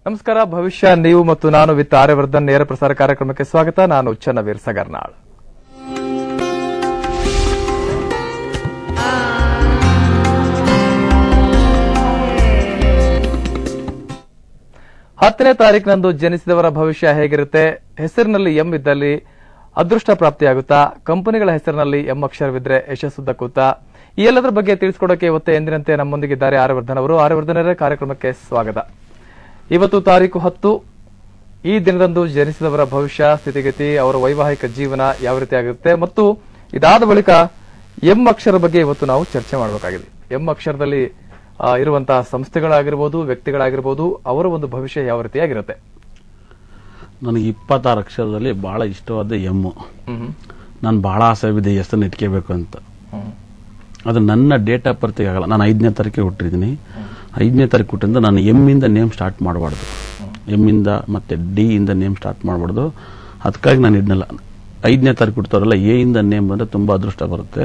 ನಮಸ್ಕಾರ ಭವಿಷ್ಯ ನೀವು ಮತ್ತು ನಾನು ವಿತ್ ಆರ್ಯವರ್ಧನ್ ನೇರ ಪ್ರಸಾರ ಕಾರ್ಯಕ್ರಮಕ್ಕೆ ಸ್ವಾಗತ ನಾನು ಚನ್ನವೀರ್ ಸಗರ್ನಾಳ್ ಹತ್ತನೇ ತಾರೀಕಿನಂದು ಜನಿಸಿದವರ ಭವಿಷ್ಯ ಹೇಗಿರುತ್ತೆ ಹೆಸರಿನಲ್ಲಿ ಎಂ ಇದ್ದಲ್ಲಿ ಅದೃಷ್ಟ ಪ್ರಾಪ್ತಿಯಾಗುತ್ತಾ ಕಂಪನಿಗಳ ಹೆಸರಿನಲ್ಲಿ ಎಂ ಅಕ್ಷರವಿದ್ರೆ ಯಶಸ್ಸು ದಕ್ಕುತ್ತಾ ಈ ಎಲ್ಲದರ ಬಗ್ಗೆ ತಿಳಿಸ್ಕೊಡೋಕೆ ಇವತ್ತೇ ಎಂದಿನಂತೆ ನಮ್ಮೊಂದಿಗಿದ್ದಾರೆ ಆರ್ಯವರ್ಧನ್ ಅವರು ಆರ್ಯವರ್ಧನರೇ ಕಾರ್ಯಕ್ರಮಕ್ಕೆ ಸ್ವಾಗತ ಇವತ್ತು ತಾರೀಕು ಹತ್ತು ಈ ದಿನದಂದು ಜನಿಸಿದವರ ಭವಿಷ್ಯ ಸ್ಥಿತಿಗತಿ ಅವರ ವೈವಾಹಿಕ ಜೀವನ ಯಾವ ರೀತಿ ಆಗುತ್ತೆ ಮತ್ತು ಇದಾದ ಬಳಿಕ ಎಂ ಅಕ್ಷರ ಬಗ್ಗೆ ಇವತ್ತು ನಾವು ಚರ್ಚೆ ಮಾಡಬೇಕಾಗಿದೆ ಎಂ ಅಕ್ಷರದಲ್ಲಿ ಆ, ಇರುವಂತಹ ಸಂಸ್ಥೆಗಳಾಗಿರ್ಬೋದು ವ್ಯಕ್ತಿಗಳಾಗಿರ್ಬೋದು ಅವರ ಒಂದು ಭವಿಷ್ಯ ಯಾವ ರೀತಿಯಾಗಿರುತ್ತೆ ನನಗೆ ಇಪ್ಪತ್ತಾರು ಅಕ್ಷರದಲ್ಲಿ ಬಹಳ ಇಷ್ಟವಾದ ಎಮ್ಮು ಹ್ಮ್ ನಾನು ಬಹಳ ಆಸೆ ಬಿದ್ದೆ ಹೆಸರನ್ನು ಇಟ್ಕೋಬೇಕು ಅಂತ ಹ್ಮ್ ಅದು ನನ್ನ ಡೇಟ್ ಆಫ್ ಬರ್ತಿಗೆ ಆಗಲ್ಲ ನಾನು ಐದನೇ ತಾರೀಕಿಗೆ ಹುಟ್ಟಿದ್ದೀನಿ ಐದನೇ ತಾರೀಕು ಹುಟ್ಟಿಂದ ನಾನು ಎಮ್ಮಿಂದ ನೇಮ್ ಸ್ಟಾರ್ಟ್ ಮಾಡಬಾರ್ದು ಎಮ್ಮಿಂದ ಮತ್ತೆ ಡಿ ಇಂದ ನೇಮ್ ಸ್ಟಾರ್ಟ್ ಮಾಡಬಾರ್ದು ಅದಕ್ಕಾಗಿ ನಾನು ಇದನ್ನೆಲ್ಲ ಐದನೇ ತಾರೀಕು ಹುಟ್ಟೋರೆಲ್ಲ ಎ ಇಂದ ನೇಮ್ ಬಂದರೆ ತುಂಬ ಅದೃಷ್ಟ ಬರುತ್ತೆ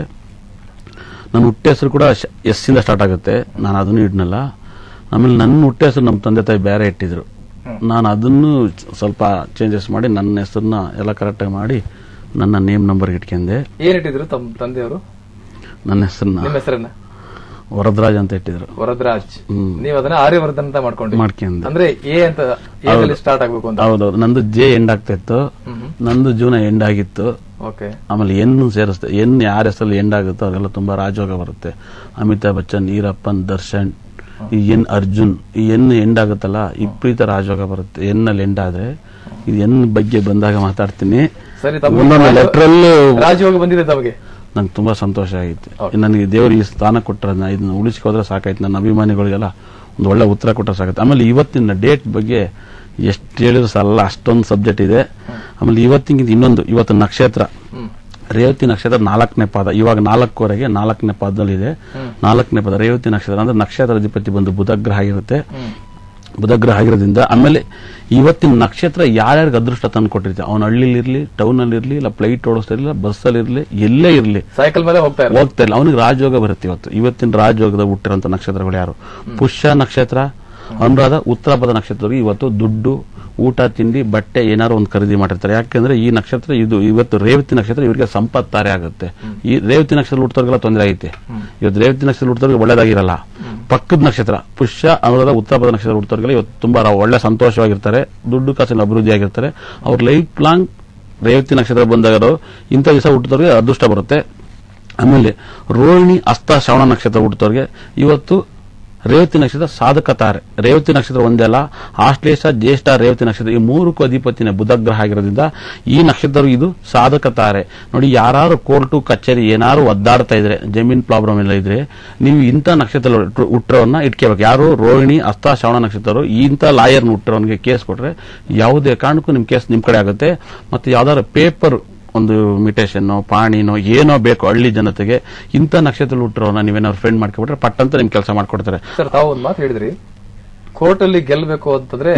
ನನ್ನ ಹುಟ್ಟೆ ಹೆಸರು ಕೂಡ ಎಸ್ ಇಂದ ಸ್ಟಾರ್ಟ್ ಆಗುತ್ತೆ ನಾನು ಅದನ್ನು ಇಡ್ನಲ್ಲ ಆಮೇಲೆ ನನ್ನ ಹುಟ್ಟೆ ಹೆಸರು ನಮ್ಮ ತಂದೆ ತಾಯಿ ಬೇರೆ ಇಟ್ಟಿದ್ರು ನಾನು ಅದನ್ನು ಸ್ವಲ್ಪ ಚೇಂಜಸ್ ಮಾಡಿ ನನ್ನ ಹೆಸರನ್ನ ಎಲ್ಲ ಕರೆಕ್ಟಾಗಿ ಮಾಡಿ ನನ್ನ ನೇಮ್ ನಂಬರ್ ಇಟ್ಕೊಂಡೆ ಏನ್ ಇಟ್ಟಿದ್ರು ತಮ್ಮ ತಂದೆಯವರು ನನ್ನ ಹೆಸರನ್ನ ನಿಮ್ಮ ಹೆಸರನ್ನ ವರದರಾಜ್ ಅಂತ ಇಟ್ಟಿದ್ರು ವರದರಾಜ್ ಹ್ಮ್. ನೀವು ಅದನ್ನ ಆರ್ಯವರ್ಧನ್ ಅಂತ ಮಾಡ್ಕೊಂಡ್ರಿ ಮಾಡ್ಕೊಂಡೆ ಅಂದ್ರೆ ಎ ಅಂತ ಎಲ್ಲಿ ಸ್ಟಾರ್ಟ್ ಆಗ್ಬೇಕು ಅಂತ ಹೌದೌದು ನಂದು ಜೆ ಎಂಡ್ ಆಗ್ತಾ ಇತ್ತು ನಂದು ಜೀವನ ಎಂಡ್ ಆಗಿತ್ತು ಓಕೆ ಆಮೇಲೆ ಎನ್ನು ಸೇರಿಸ್ತೆ ಎನ್ ಯಾರ ಹೆಸರಲ್ಲಿ ಎಂಡ್ ಆಗುತ್ತೋ ಅವ್ರಿಗೆಲ್ಲ ತುಂಬಾ ರಾಜಯೋಗ ಬರುತ್ತೆ ಅಮಿತಾಬ್ ಬಚ್ಚನ್ ಈರಪ್ಪನ್ ದರ್ಶನ್ ಈ ಎನ್ ಅರ್ಜುನ್ ಈ ಎನ್ ಎಂಡ್ ಆಗುತ್ತಲ್ಲ ವಿಪರೀತ ರಾಜಯೋಗ ಬರುತ್ತೆ ಎನ್ನಲ್ಲಿ ಎಂಡ್ ಆದ್ರೆ ಇದು ಎನ್ ಬಗ್ಗೆ ಬಂದಾಗ ಮಾತಾಡ್ತೀನಿ ಸರಿ ತಮ್ಮ ಒಂದೊಂದು ಲೆಟ್ರಲ್ಲೂ ರಾಜಯೋಗ ಬಂದಿದೆ ತಮಗೆ ನಂಗೆ ತುಂಬಾ ಸಂತೋಷ ಆಗಿತ್ತು ನನಗೆ ದೇವರು ಈ ಸ್ಥಾನ ಕೊಟ್ಟರೆ ಇದನ್ನ ಉಳಿಸ್ಕೋದ್ರೆ ಸಾಕಾಯ್ತು ನನ್ನ ಅಭಿಮಾನಿಗಳಿಗೆಲ್ಲ ಒಂದು ಒಳ್ಳೆ ಉತ್ತರ ಕೊಟ್ಟರೆ ಸಾಕಾಯ್ತು ಆಮೇಲೆ ಇವತ್ತಿನ ಡೇಟ್ ಬಗ್ಗೆ ಎಷ್ಟು ಹೇಳಿದ್ರು ಸಲ್ಲ ಅಷ್ಟೊಂದು ಸಬ್ಜೆಕ್ಟ್ ಇದೆ ಆಮೇಲೆ ಇವತ್ತಿಗಿಂತ ಇನ್ನೊಂದು ಇವತ್ತು ನಕ್ಷತ್ರ ಹ್ಮ್ ರೇವತಿ ನಕ್ಷತ್ರ ನಾಲ್ಕನೇ ಪಾದ ಇವಾಗ ನಾಲ್ಕುವರೆಗೆ ನಾಲ್ಕನೇ ಪಾದದಲ್ಲಿದೆ ನಾಲ್ಕನೇ ಪಾದ ರೇವತಿ ನಕ್ಷತ್ರ ಅಂದ್ರೆ ನಕ್ಷತ್ರ ಅಧಿಪತಿ ಬಂದು ಬುಧ ಗ್ರಹ ಆಗಿರುತ್ತೆ ಹ್ಮ್ ಬುಧ ಗ್ರಹ ಆಗಿರೋದ್ರಿಂದ ಆಮೇಲೆ ಇವತ್ತಿನ ನಕ್ಷತ್ರ ಯಾರ್ಯಾರಿಗೆ ಅದೃಷ್ಟ ತಂದು ಕೊಟ್ಟಿರುತ್ತೆ ಅವನ ಹಳ್ಳಿಲಿರ್ಲಿ ಟೌನ್ ಅಲ್ಲಿ ಇರ್ಲಿ ಇಲ್ಲ ಫ್ಲೈಟ್ ಓಡಿಸ್ತಾ ಇರಲಿ ಬಸ್ ಅಲ್ಲಿ ಇರ್ಲಿ ಎಲ್ಲೇ ಇರ್ಲಿ ಸೈಕಲ್ ಮೇಲೆ ಹೋಗ್ತಾ ಇರೋ ಹೋಗ್ತಾ ಇಲ್ಲ ಅವನಿಗೆ ರಾಜಯೋಗ ಬರುತ್ತೆ ಇವತ್ತು ಇವತ್ತಿನ ರಾಜಯೋಗದ ಹುಟ್ಟಿರೋಂಥ ನಕ್ಷತ್ರಗಳು ಯಾರು ಪುಷ್ಯ ನಕ್ಷತ್ರ ಅನುರಾಧ ಉತ್ತರ ಪದ ನಕ್ಷತ್ರರಿಗೆ ಇವತ್ತು ದುಡ್ಡು ಊಟ ತಿಂಡಿ ಬಟ್ಟೆ ಏನಾರು ಒಂದು ಖರೀದಿ ಮಾಡಿರ್ತಾರೆ ಯಾಕೆಂದ್ರೆ ಈ ನಕ್ಷತ್ರ ಇದು ಇವತ್ತು ರೇವತಿ ನಕ್ಷತ್ರ ಇವರಿಗೆ ಸಂಪತ್ತಾರೆ ಆಗುತ್ತೆ ಈ ರೇವತಿ ನಕ್ಷತ್ರ ಹುಟ್ಟೋರ್ಗೆಲ್ಲ ತೊಂದರೆ ಐತೆ ಇವತ್ತು ರೇವತಿ ನಕ್ಷತ್ರ ಹುಟ್ಟೋರ್ಗೆ ಒಳ್ಳೇದಾಗಿರಲ್ಲ ಪಕ್ಕದ ನಕ್ಷತ್ರ ಪುಷ್ಯ ಅನುರಾಧ ಉತ್ತರ ಪದ ನಕ್ಷತ್ರ ಹುಟ್ಟೋರ್ಗೆಲ್ಲ ಇವತ್ತು ತುಂಬಾ ರಾ- ಒಳ್ಳೆ ಸಂತೋಷವಾಗಿರ್ತಾರೆ ದುಡ್ಡು ಕಾಸಿನ ಅಭಿವೃದ್ಧಿ ಆಗಿರ್ತಾರೆ ಅವ್ರ ಲೈಫ್ ಲಾಂಗ್ ರೇವತಿ ನಕ್ಷತ್ರ ಬಂದಾಗ ಇಂಥ ದಿವಸ ಹುಟ್ಟಿದವ್ರಿಗೆ ಅದೃಷ್ಟ ಬರುತ್ತೆ ಆಮೇಲೆ ರೋಹಿಣಿ ಅಸ್ತ ಶ್ರವಣ ನಕ್ಷತ್ರ ಹುಟ್ಟಿದವ್ರಿಗೆ ಇವತ್ತು ರೇವತಿ ನಕ್ಷತ್ರ ಸಾಧಕ ತಾರೆ ರೇವತಿ ನಕ್ಷತ್ರ ಒಂದೇ ಅಲ್ಲ ಆಶ್ಲೇಷ ಜ್ಯೇಷ್ಠ ರೇವತಿ ನಕ್ಷತ್ರ ಈ ಮೂರಕ್ಕೂ ಅಧಿಪತಿನ ಬುಧ ಗ್ರಹ ಆಗಿರೋದ್ರಿಂದ ಈ ನಕ್ಷತ್ರ ಇದು ಸಾಧಕ ತಾರೆ ನೋಡಿ ಯಾರು ಕೋರ್ಟು ಕಚೇರಿ ಏನಾರು ಒದ್ದಾಡ್ತಾ ಇದ್ರೆ ಜಮೀನ್ ಪ್ರಾಬ್ಲಮ್ ಎಲ್ಲ ಇದ್ರೆ ನೀವು ಇಂಥ ನಕ್ಷತ್ರ ಹುಟ್ಟರವನ್ನ ಇಟ್ಕೋಬೇಕು ಯಾರು ರೋಹಿಣಿ ಅಸ್ತ ಶ್ರವಣ ನಕ್ಷತ್ರರು ಇಂಥ ಲಾಯರ್ನ ಹುಟ್ಟರವನಿಗೆ ಕೇಸ್ ಕೊಟ್ರೆ ಯಾವುದೇ ಕಾರಣಕ್ಕೂ ನಿಮ್ ಕೇಸ್ ನಿಮ್ ಕಡೆ ಆಗುತ್ತೆ ಮತ್ತೆ ಯಾವ್ದಾದ್ರು ಪೇಪರ್ ಒಂದು ಮಿಟೇಷನ್ ಪಾಣಿನೋ ಏನೋ ಬೇಕು ಹಳ್ಳಿ ಜನತೆಗೆ ಇಂಥ ನಕ್ಷತ್ರ ಹುಟ್ಟಿರೋನ ನೀವೇನಾದ್ರು ಫ್ರೆಂಡ್ ಮಾಡ್ಕೊಬಿಟ್ರೆ ಪಟ್ಟಂತ ನಿಮ್ ಕೆಲಸ ಮಾಡ್ಕೊಡ್ತಾರೆ ಸರ್ ತಾವು ಒಂದು ಮಾತು ಹೇಳಿದ್ರಿ ಕೋರ್ಟ್ ಅಲ್ಲಿ ಗೆಲ್ಬೇಕು ಅಂತಂದ್ರೆ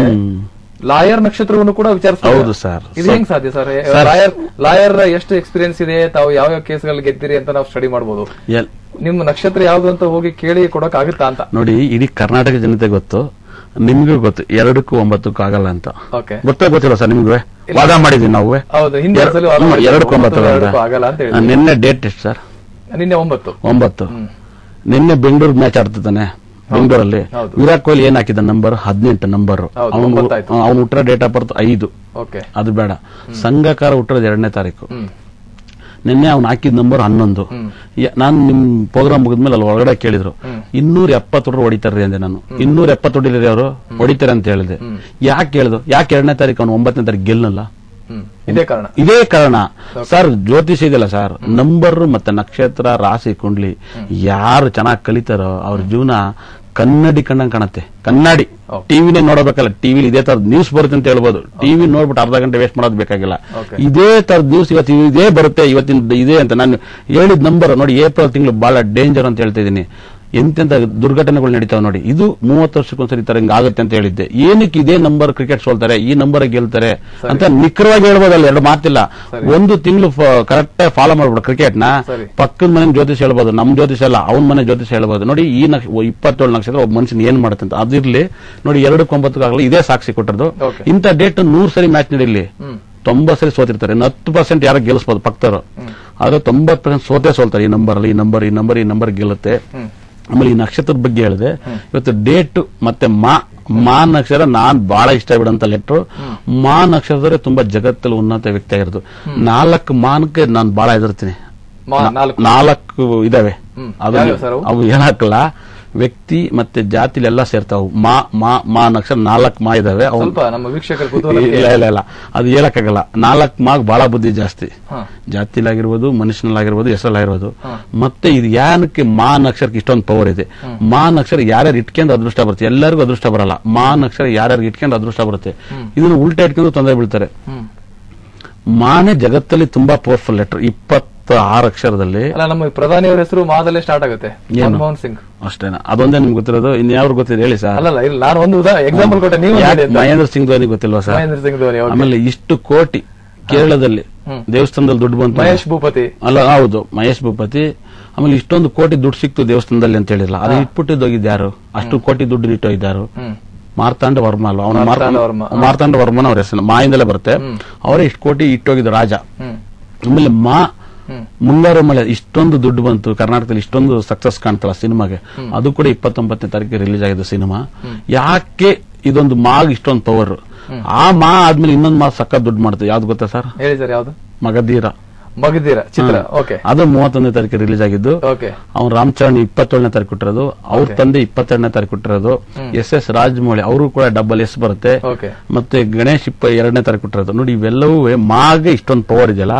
ಲಾಯರ್ ನಕ್ಷತ್ರವನ್ನು ಕೂಡ ವಿಚಾರಿಸ್ತಾರೆ ಹೌದು ಸರ್. ಇದು ಹೆಂಗ್ ಸಾಧ್ಯ ಸರ್ ಸರ್. ಲಾಯರ್ ಲಾಯರ್ ಎಷ್ಟು ಎಕ್ಸ್ಪೀರಿಯನ್ಸ್ ಇದೆ ತಾವು ಯಾವ ಯಾವ ಕೇಸ್ಗಳಲ್ಲಿ ಗೆದ್ದಿರಿ ಅಂತ ನಾವು ಸ್ಟಡಿ ಮಾಡಬಹುದು ಎಲ್- ನಿಮ್ಮ ನಕ್ಷತ್ರ ಯಾವ್ದು ಅಂತ ಹೋಗಿ ಕೇಳಿ ಕೊಡಕ್ ಆಗುತ್ತಾ ಅಂತ ನೋಡಿ ಇಡೀ ಕರ್ನಾಟಕ ಜನತೆ ಗೊತ್ತು ನಿಮ್ಗೂ ಗೊತ್ತು ಎರಡಕ್ಕೂ ಒಂಬತ್ತಕ್ಕೂ ಆಗಲ್ಲ ಅಂತ ಓಕೆ ಗೊತ್ತೇ ಗೊತ್ತಿಲ್ಲ ಸರ್ ನಿಮ್ಗೆ ವಾದ ಮಾಡಿದೀವಿ ನಾವು ಹೌದು ಹಿಂದೆ ಒಂದ್ಸಲ ವಾದ ಹ್ಮ್, ಮಾಡಿದ್ವಿ. ಎರಡಕ್ಕೂ ಒಂಬತ್ತು ಒಂಬತ್ತು, ಆಗಲ್ಲ. ಎರಡಕ್ಕೂ ಆಗಲ್ಲ ಅಂತ ಹೇಳಿದ್ವಿ. ಆ, ನಿನ್ನೆ ಡೇಟ್ ಎಷ್ಟು ಸರ್ ನಿನ್ನೆ ಒಂಬತ್ತು ಒಂಬತ್ತು ನಿನ್ನೆ ಬೆಂಗಳೂರು ಮ್ಯಾಚ್ ಆಡ್ತಿದ್ದಾನೆ ಬೆಂಗಳೂರಲ್ಲಿ ಹೌದು. ವಿರಾಟ್ ಕೊಹ್ಲಿ ಏನ್ ಹಾಕಿದ ನಂಬರ್ ಹದಿನೆಂಟು ನಂಬರ್ ಹೌದು, ಅವನು ಒಂಬತ್ತಾಯ್ತು. ಅವ್ನು ಹುಟ್ಟಿರೋ ಡೇಟ್ ಆಫ್ ಬರ್ತ್ ಐದು ಓಕೆ ಅದು ಬೇಡ ಸಂಘಕಾರ ಹುಟ್ಟಿರೋದು ಎರಡನೇ ತಾರೀಕು ಹ್ಮ್ ನಿನ್ನೆ ಅವ್ನು ಹಾಕಿದ ನಂಬರ್ ಹನ್ನೊಂದು ಯ- ನಾನು ನಿಮ್ ಪ್ರೋಗ್ರಾಮ್ ಮುಗಿದ್ಮೇಲೆ ಅಲ್ಲಿ ಒಳಗಡೆ ಕೇಳಿದ್ರು ಇನ್ನೂರ ಎಪ್ಪತ್ತು ಹುಡುಗರು ಹೊಡಿತಾರ್ರಿ ಅಂದೆ ನಾನು ಇನ್ನೂರ ಎಪ್ಪತ್ತು ಹೊಡಿಲಿರಿ ಅವರು ಹೊಡಿತಾರೆ ಅಂತ ಹೇಳಿದೆ ಯಾಕೆ ಕೇಳಿದ್ರು ಯಾಕೆ ಎರಡನೇ ತಾರೀಕು ಅವ್ನು ಒಂಬತ್ತನೇ ತಾರೀಕು ಗೆಲ್ಲಲ್ಲ ಹ್ಮ್ ಇದೇ ಕಾರಣ ಇದೇ ಕಾರಣ ಸರ್ ಜ್ಯೋತಿಷ ಇದೆಯಲ್ಲ ಸರ್ ನಂಬರ್ ಮತ್ತೆ ನಕ್ಷತ್ರ ರಾಶಿ ಕುಂಡ್ಲಿ ಯಾರು ಚೆನ್ನಾಗಿ ಕಲಿತಾರೋ ಅವ್ರ ಜೀವನ ಕನ್ನಡಿ ಕಣ್ಣಂಗ್ ಕಾಣತ್ತೆ ಕನ್ನಡಿ ಟಿವಿನೇ ನೋಡಬೇಕಲ್ಲ ಟಿವಿ ಇದೇ ತರದ ನ್ಯೂಸ್ ಬರುತ್ತೆ ಅಂತ ಹೇಳ್ಬೋದು ಟಿವಿ ನೋಡ್ಬಿಟ್ಟು ಅರ್ಧ ಗಂಟೆ ವೇಸ್ಟ್ ಮಾಡೋದು ಬೇಕಾಗಿಲ್ಲ Okay. ಇದೇ ತರದ ನ್ಯೂಸ್ ಇವತ್ತು ಇದೇ ಬರುತ್ತೆ ಇವತ್ತಿನ ಇದೆ ಅಂತ ನಾನು ಹೇಳಿದ ನಂಬರ್ ನೋಡಿ ಏಪ್ರಿಲ್ ತಿಂಗಳು ಬಹಳ ಡೇಂಜರ್ ಅಂತ ಹೇಳ್ತಾ ಇದ್ದೀನಿ ಎಂತೆಂತ ದುರ್ಘಟನೆಗಳು ನಡೀತಾವೆ ನೋಡಿ ಇದು ಮೂವತ್ತು ವರ್ಷಕ್ಕೊಂದ್ಸರಿ ಈ ತರ ಹಿಂಗ್ ಆಗುತ್ತೆ ಅಂತ ಹೇಳಿದ್ದೆ ಏನಕ್ಕೆ ಇದೇ ನಂಬರ್ ಕ್ರಿಕೆಟ್ ಸೋಲ್ತಾರೆ ಈ ನಂಬರ್ ಗೆಲ್ತಾರೆ ಅಂತ ನಿಖರವಾಗಿ ಹೇಳ್ಬೋದಲ್ಲ ಎರಡು ಮಾತಿಲ್ಲ ಒಂದು ತಿಂಗಳು ಕರೆಕ್ಟ್ ಫಾಲೋ ಮಾಡ್ಬಿಡು ಕ್ರಿಕೆಟ್ ನ ಸರಿ. ಪಕ್ಕದ ಮನೆ ಜ್ಯೋತಿಷ್ ಹೇಳ್ಬೋದು ನಮ್ ಜ್ಯೋತಿಷ್ ಅಲ್ಲ ಅವ್ನ ಮನೆ ಜ್ಯೋತಿಷ್ ಹೇಳ್ಬೋದು ನೋಡಿ ಈ ನಕ್ಷ ಇಪ್ಪತ್ತೇಳು ನಕ್ಷತ್ರ ಒಬ್ಬ ಮನುಷ್ಯನ ಏನ್ ಮಾಡುತ್ತೆ ಅಂತ ಅದಿರ್ಲಿ ನೋಡಿ ಎರಡು ಒಂಬತ್ತಕ್ಕಾಗಲಿ ಇದೇ ಸಾಕ್ಷಿ ಕೊಟ್ಟಿರೋದು Okay. ಇಂಥ ಡೇಟ್ ನೂರ್ ಸರಿ ಮ್ಯಾಚ್ ನಡೀಲಿ ಹ್ಮ್ ತೊಂಬತ್ ಸರಿ ಸೋತಿರ್ತಾರೆ ಇನ್ನು ಹತ್ತು ಪರ್ಸೆಂಟ್ ಯಾರು ಗೆಲ್ಲಿಸಬಹುದು ಪಕ್ತರು ಆದ್ರೆ ತೊಂಬತ್ ಪರ್ಸೆಂಟ್ ಸೋತೆ ಸೋಲ್ತಾರೆ ಈ ನಂಬರ್ ಅಲ್ಲಿ ಈ ನಂಬರ್ ಈ ನಂಬರ್ ಈ ನಂಬರ್ ಗೆಲ್ಲುತ್ತೆ ಹ್ಮ್ ಆಮೇಲೆ ಈ ನಕ್ಷತ್ರದ ಬಗ್ಗೆ ಹೇಳಿದೆ ಇವತ್ತು ಡೇಟ್ ಮತ್ತೆ ಮಾ ಮಾ ನಕ್ಷತ್ರ ನಾನ್ ಬಹಳ ಇಷ್ಟ ಬಿಡಂತ ಲೆಟ್ರು ಮಾ ನಕ್ಷತ್ರದವರೇ ತುಂಬಾ ಜಗತ್ತಲ್ಲಿ ಉನ್ನತ ವ್ಯಕ್ತಿ ಆಗಿರೋದು ನಾಲ್ಕು ಮಾನಕ್ಕೆ ನಾನು ಬಹಳ ಹೆದರ್ತೀನಿ ಮಾ ನಾಲ್ಕು ನಾಲ್ಕು ಇದಾವೆ ಹ್ಮ್. ಅದು ಯಾವ್ಯಾವ್ ಸರ್ ಅವು? ಅವು ಹೇಳಕ್ಕಲ್ಲ ವ್ಯಕ್ತಿ ಮತ್ತೆ ಜಾತಿಲಿ ಎಲ್ಲ ಸೇರ್ತಾವು ಮಾ ಮಾ ಮಾ ನಕ್ಷತ್ರ ನಾಲ್ಕು ಮಾ ಇದಾವೆ ಅವು ಸ್ವಲ್ಪ ನಮ್ಮ ವೀಕ್ಷಕರ ಕುತೂಹಲ ಇಲ್ಲ ಇಲ್ಲ ಇಲ್ಲ ಅದು ಹೇಳಕ್ಕಾಗಲ್ಲ ನಾಲ್ಕು ಮಾಗ್ ಬಹಳ ಬುದ್ಧಿ ಜಾಸ್ತಿ ಹಾ. ಜಾತಿಲಾಗಿರ್ಬೋದು ಮನುಷ್ಯನಲ್ಲಾಗಿರ್ಬೋದು ಹೆಸರಲ್ಲಾಗಿರ್ಬೋದು ಮತ್ತೆ ಇದು ಯಾನಕ್ಕೆ ಮಾ ನಕ್ಷರಕ್ಕೆ ಇಷ್ಟೊಂದು ಪವರ್ ಇದೆ ಮಾ ನಕ್ಷರ ಯಾರ್ಯಾರು ಇಟ್ಕೊಂಡು ಅದೃಷ್ಟ ಬರುತ್ತೆ ಎಲ್ಲರಿಗೂ ಅದೃಷ್ಟ ಬರಲ್ಲ ಮಾ ನಕ್ಷರ ಯಾರ್ಯಾರು ಇಟ್ಕೊಂಡು ಅದೃಷ್ಟ ಬರುತ್ತೆ ಇದನ್ನು ಉಲ್ಟಾ ಇಟ್ಕೊಂಡು ತೊಂದರೆ ಬೀಳ್ತಾರೆ ಹ್ಮ್ ಮಾನೇ ಜಗತ್ತಲ್ಲಿ ತುಂಬಾ ಪವರ್ಫುಲ್ ಲೆಟರ್ ಇಪ್ಪತ್ತ ಆರು ಅಕ್ಷರದಲ್ಲಿ ಅಲ್ಲ ನಮ್ಮ ಪ್ರಧಾನಿಯವರ ಹೆಸರು ಮಾದಲ್ಲೇ ಸ್ಟಾರ್ಟ್ ಆಗುತ್ತೆ ಏನು? ಮನಮೋಹನ್ ಸಿಂಗ್ ಅಷ್ಟೇನಾ ಅದೊಂದೇ ನಿಮ್ಗೆ ಗೊತ್ತಿರೋದು ಇನ್ಯಾವ್ರು ಗೊತ್ತಿದೆ ಹೇಳಿ ಸರ್ ಅಲ್ಲಲ್ಲ ಇಲ್ಲ ನಾನು ಒಂದು ಉದಾ ಎಕ್ಸಾಂಪಲ್ ಕೊಟ್ಟೆ ನೀವು ಯಾಕೆ ಮಹೇಂದ್ರ ಸಿಂಗ್ ಧೋನಿ ಗೊತ್ತಿಲ್ವಾ ಸರ್ ಮಹೇಂದ್ರ ಸಿಂಗ್ ಧೋನಿ okay. ಆಮೇಲೆ ಇಷ್ಟು ಕೋಟಿ ಕೇರಳದಲ್ಲಿ ಹ್ಮ್. ದೇವಸ್ಥಾನದಲ್ಲಿ ದುಡ್ಡು ಬಂತು ಮಹೇಶ್ ಭೂಪತಿ ಅಲ್ಲ ಹೌದು ಮಹೇಶ್ ಭೂಪತಿ ಆಮೇಲೆ ಇಷ್ಟೊಂದು ಕೋಟಿ ದುಡ್ಡು ಸಿಕ್ತು ದೇವಸ್ಥಾನದಲ್ಲಿ ಅಂತ ಹೇಳಿಲ್ಲ ಅದು ಇಟ್ಬಿಟ್ಟಿದ್ದು ಹೋಗಿದ್ದು ಯಾರು ಅಷ್ಟು ಕೋಟಿ ದುಡ್ಡು ಇಟ್ಟೋಗಿದ್ದಾರು ಹ್ಮ್ ಮಾರ್ತಾಂಡ ವರ್ಮ ಅಲ್ವಾ ಅವನ ಮಾರ್ತಾಂಡ ವರ್ಮ. ಮಾರ್ತಾಂಡ ವರ್ಮನ ಅವ್ರ ಹೆಸರು ಮಾಯಿಂದಲೇ ಬರುತ್ತೆ ಅವರೇ ಇಷ್ಟು ಕೋಟಿ ಇಟ್ಟೋಗಿದ್ದು ರಾಜ ಹ್ಮ್ ಆಮೇಲೆ ಮಾ ಹ್ಮ್ ಮುಂಗಾರು ಮಳೆ ಇಷ್ಟೊಂದು ದುಡ್ಡು ಬಂತು ಕರ್ನಾಟಕದಲ್ಲಿ ಇಷ್ಟೊಂದು ಸಕ್ಸಸ್ ಕಾಣ್ತಲ್ಲ ಸಿನಿಮಾಗೆ ಅದು ಕೂಡ ಇಪ್ಪತ್ತೊಂಬತ್ತನೇ ತಾರೀಕಿಗೆ ರಿಲೀಸ್ ಆಗಿದೆ ಸಿನಿಮಾ ಯಾಕೆ ಇದೊಂದು ಮಾಗ್ ಇಷ್ಟೊಂದು ಪವರ್ ಆ ಮಾ ಆದ್ಮೇಲೆ ಇನ್ನೊಂದು ಮಾ ಸಕ್ಕ ದುಡ್ಡು ಮಾಡುತ್ತೆ ಯಾವ್ದು ಗೊತ್ತಾ ಸರ್ ಹೇಳಿ ಸರ್ ಯಾವ್ದು ಮಗಧೀರ ಮಗದೀರ ಚಿತ್ರ ಓಕೆ ಅದು ಮೂವತ್ತೊಂದನೇ ತಾರೀಕು ರಿಲೀಸ್ ಆಗಿದ್ದು ಓಕೆ ಅವ್ನು ರಾಮಚರಣ್ ಇಪ್ಪತ್ತೇಳನೇ ತಾರೀಕು ಕೊಟ್ಟಿರೋದು ಅವ್ರ ತಂದೆ ಇಪ್ಪತ್ತೆರಡನೇ ತಾರೀಕು ಕೊಟ್ಟಿರೋದು ಎಸ್ ಎಸ್ ರಾಜಮೌಳಿ ಅವರು ಕೂಡ ಡಬಲ್ ಎಸ್ ಬರುತ್ತೆ ಓಕೆ ಮತ್ತೆ ಗಣೇಶ್ ಇಪ್ಪ ಎರಡನೇ ತಾರೀಕು ಕೊಟ್ಟಿರೋದು ನೋಡಿ ಇವೆಲ್ಲವೂ ಮಾಗೆ ಇಷ್ಟೊಂದು ಪವರ್ ಇದೆಯಲ್ಲ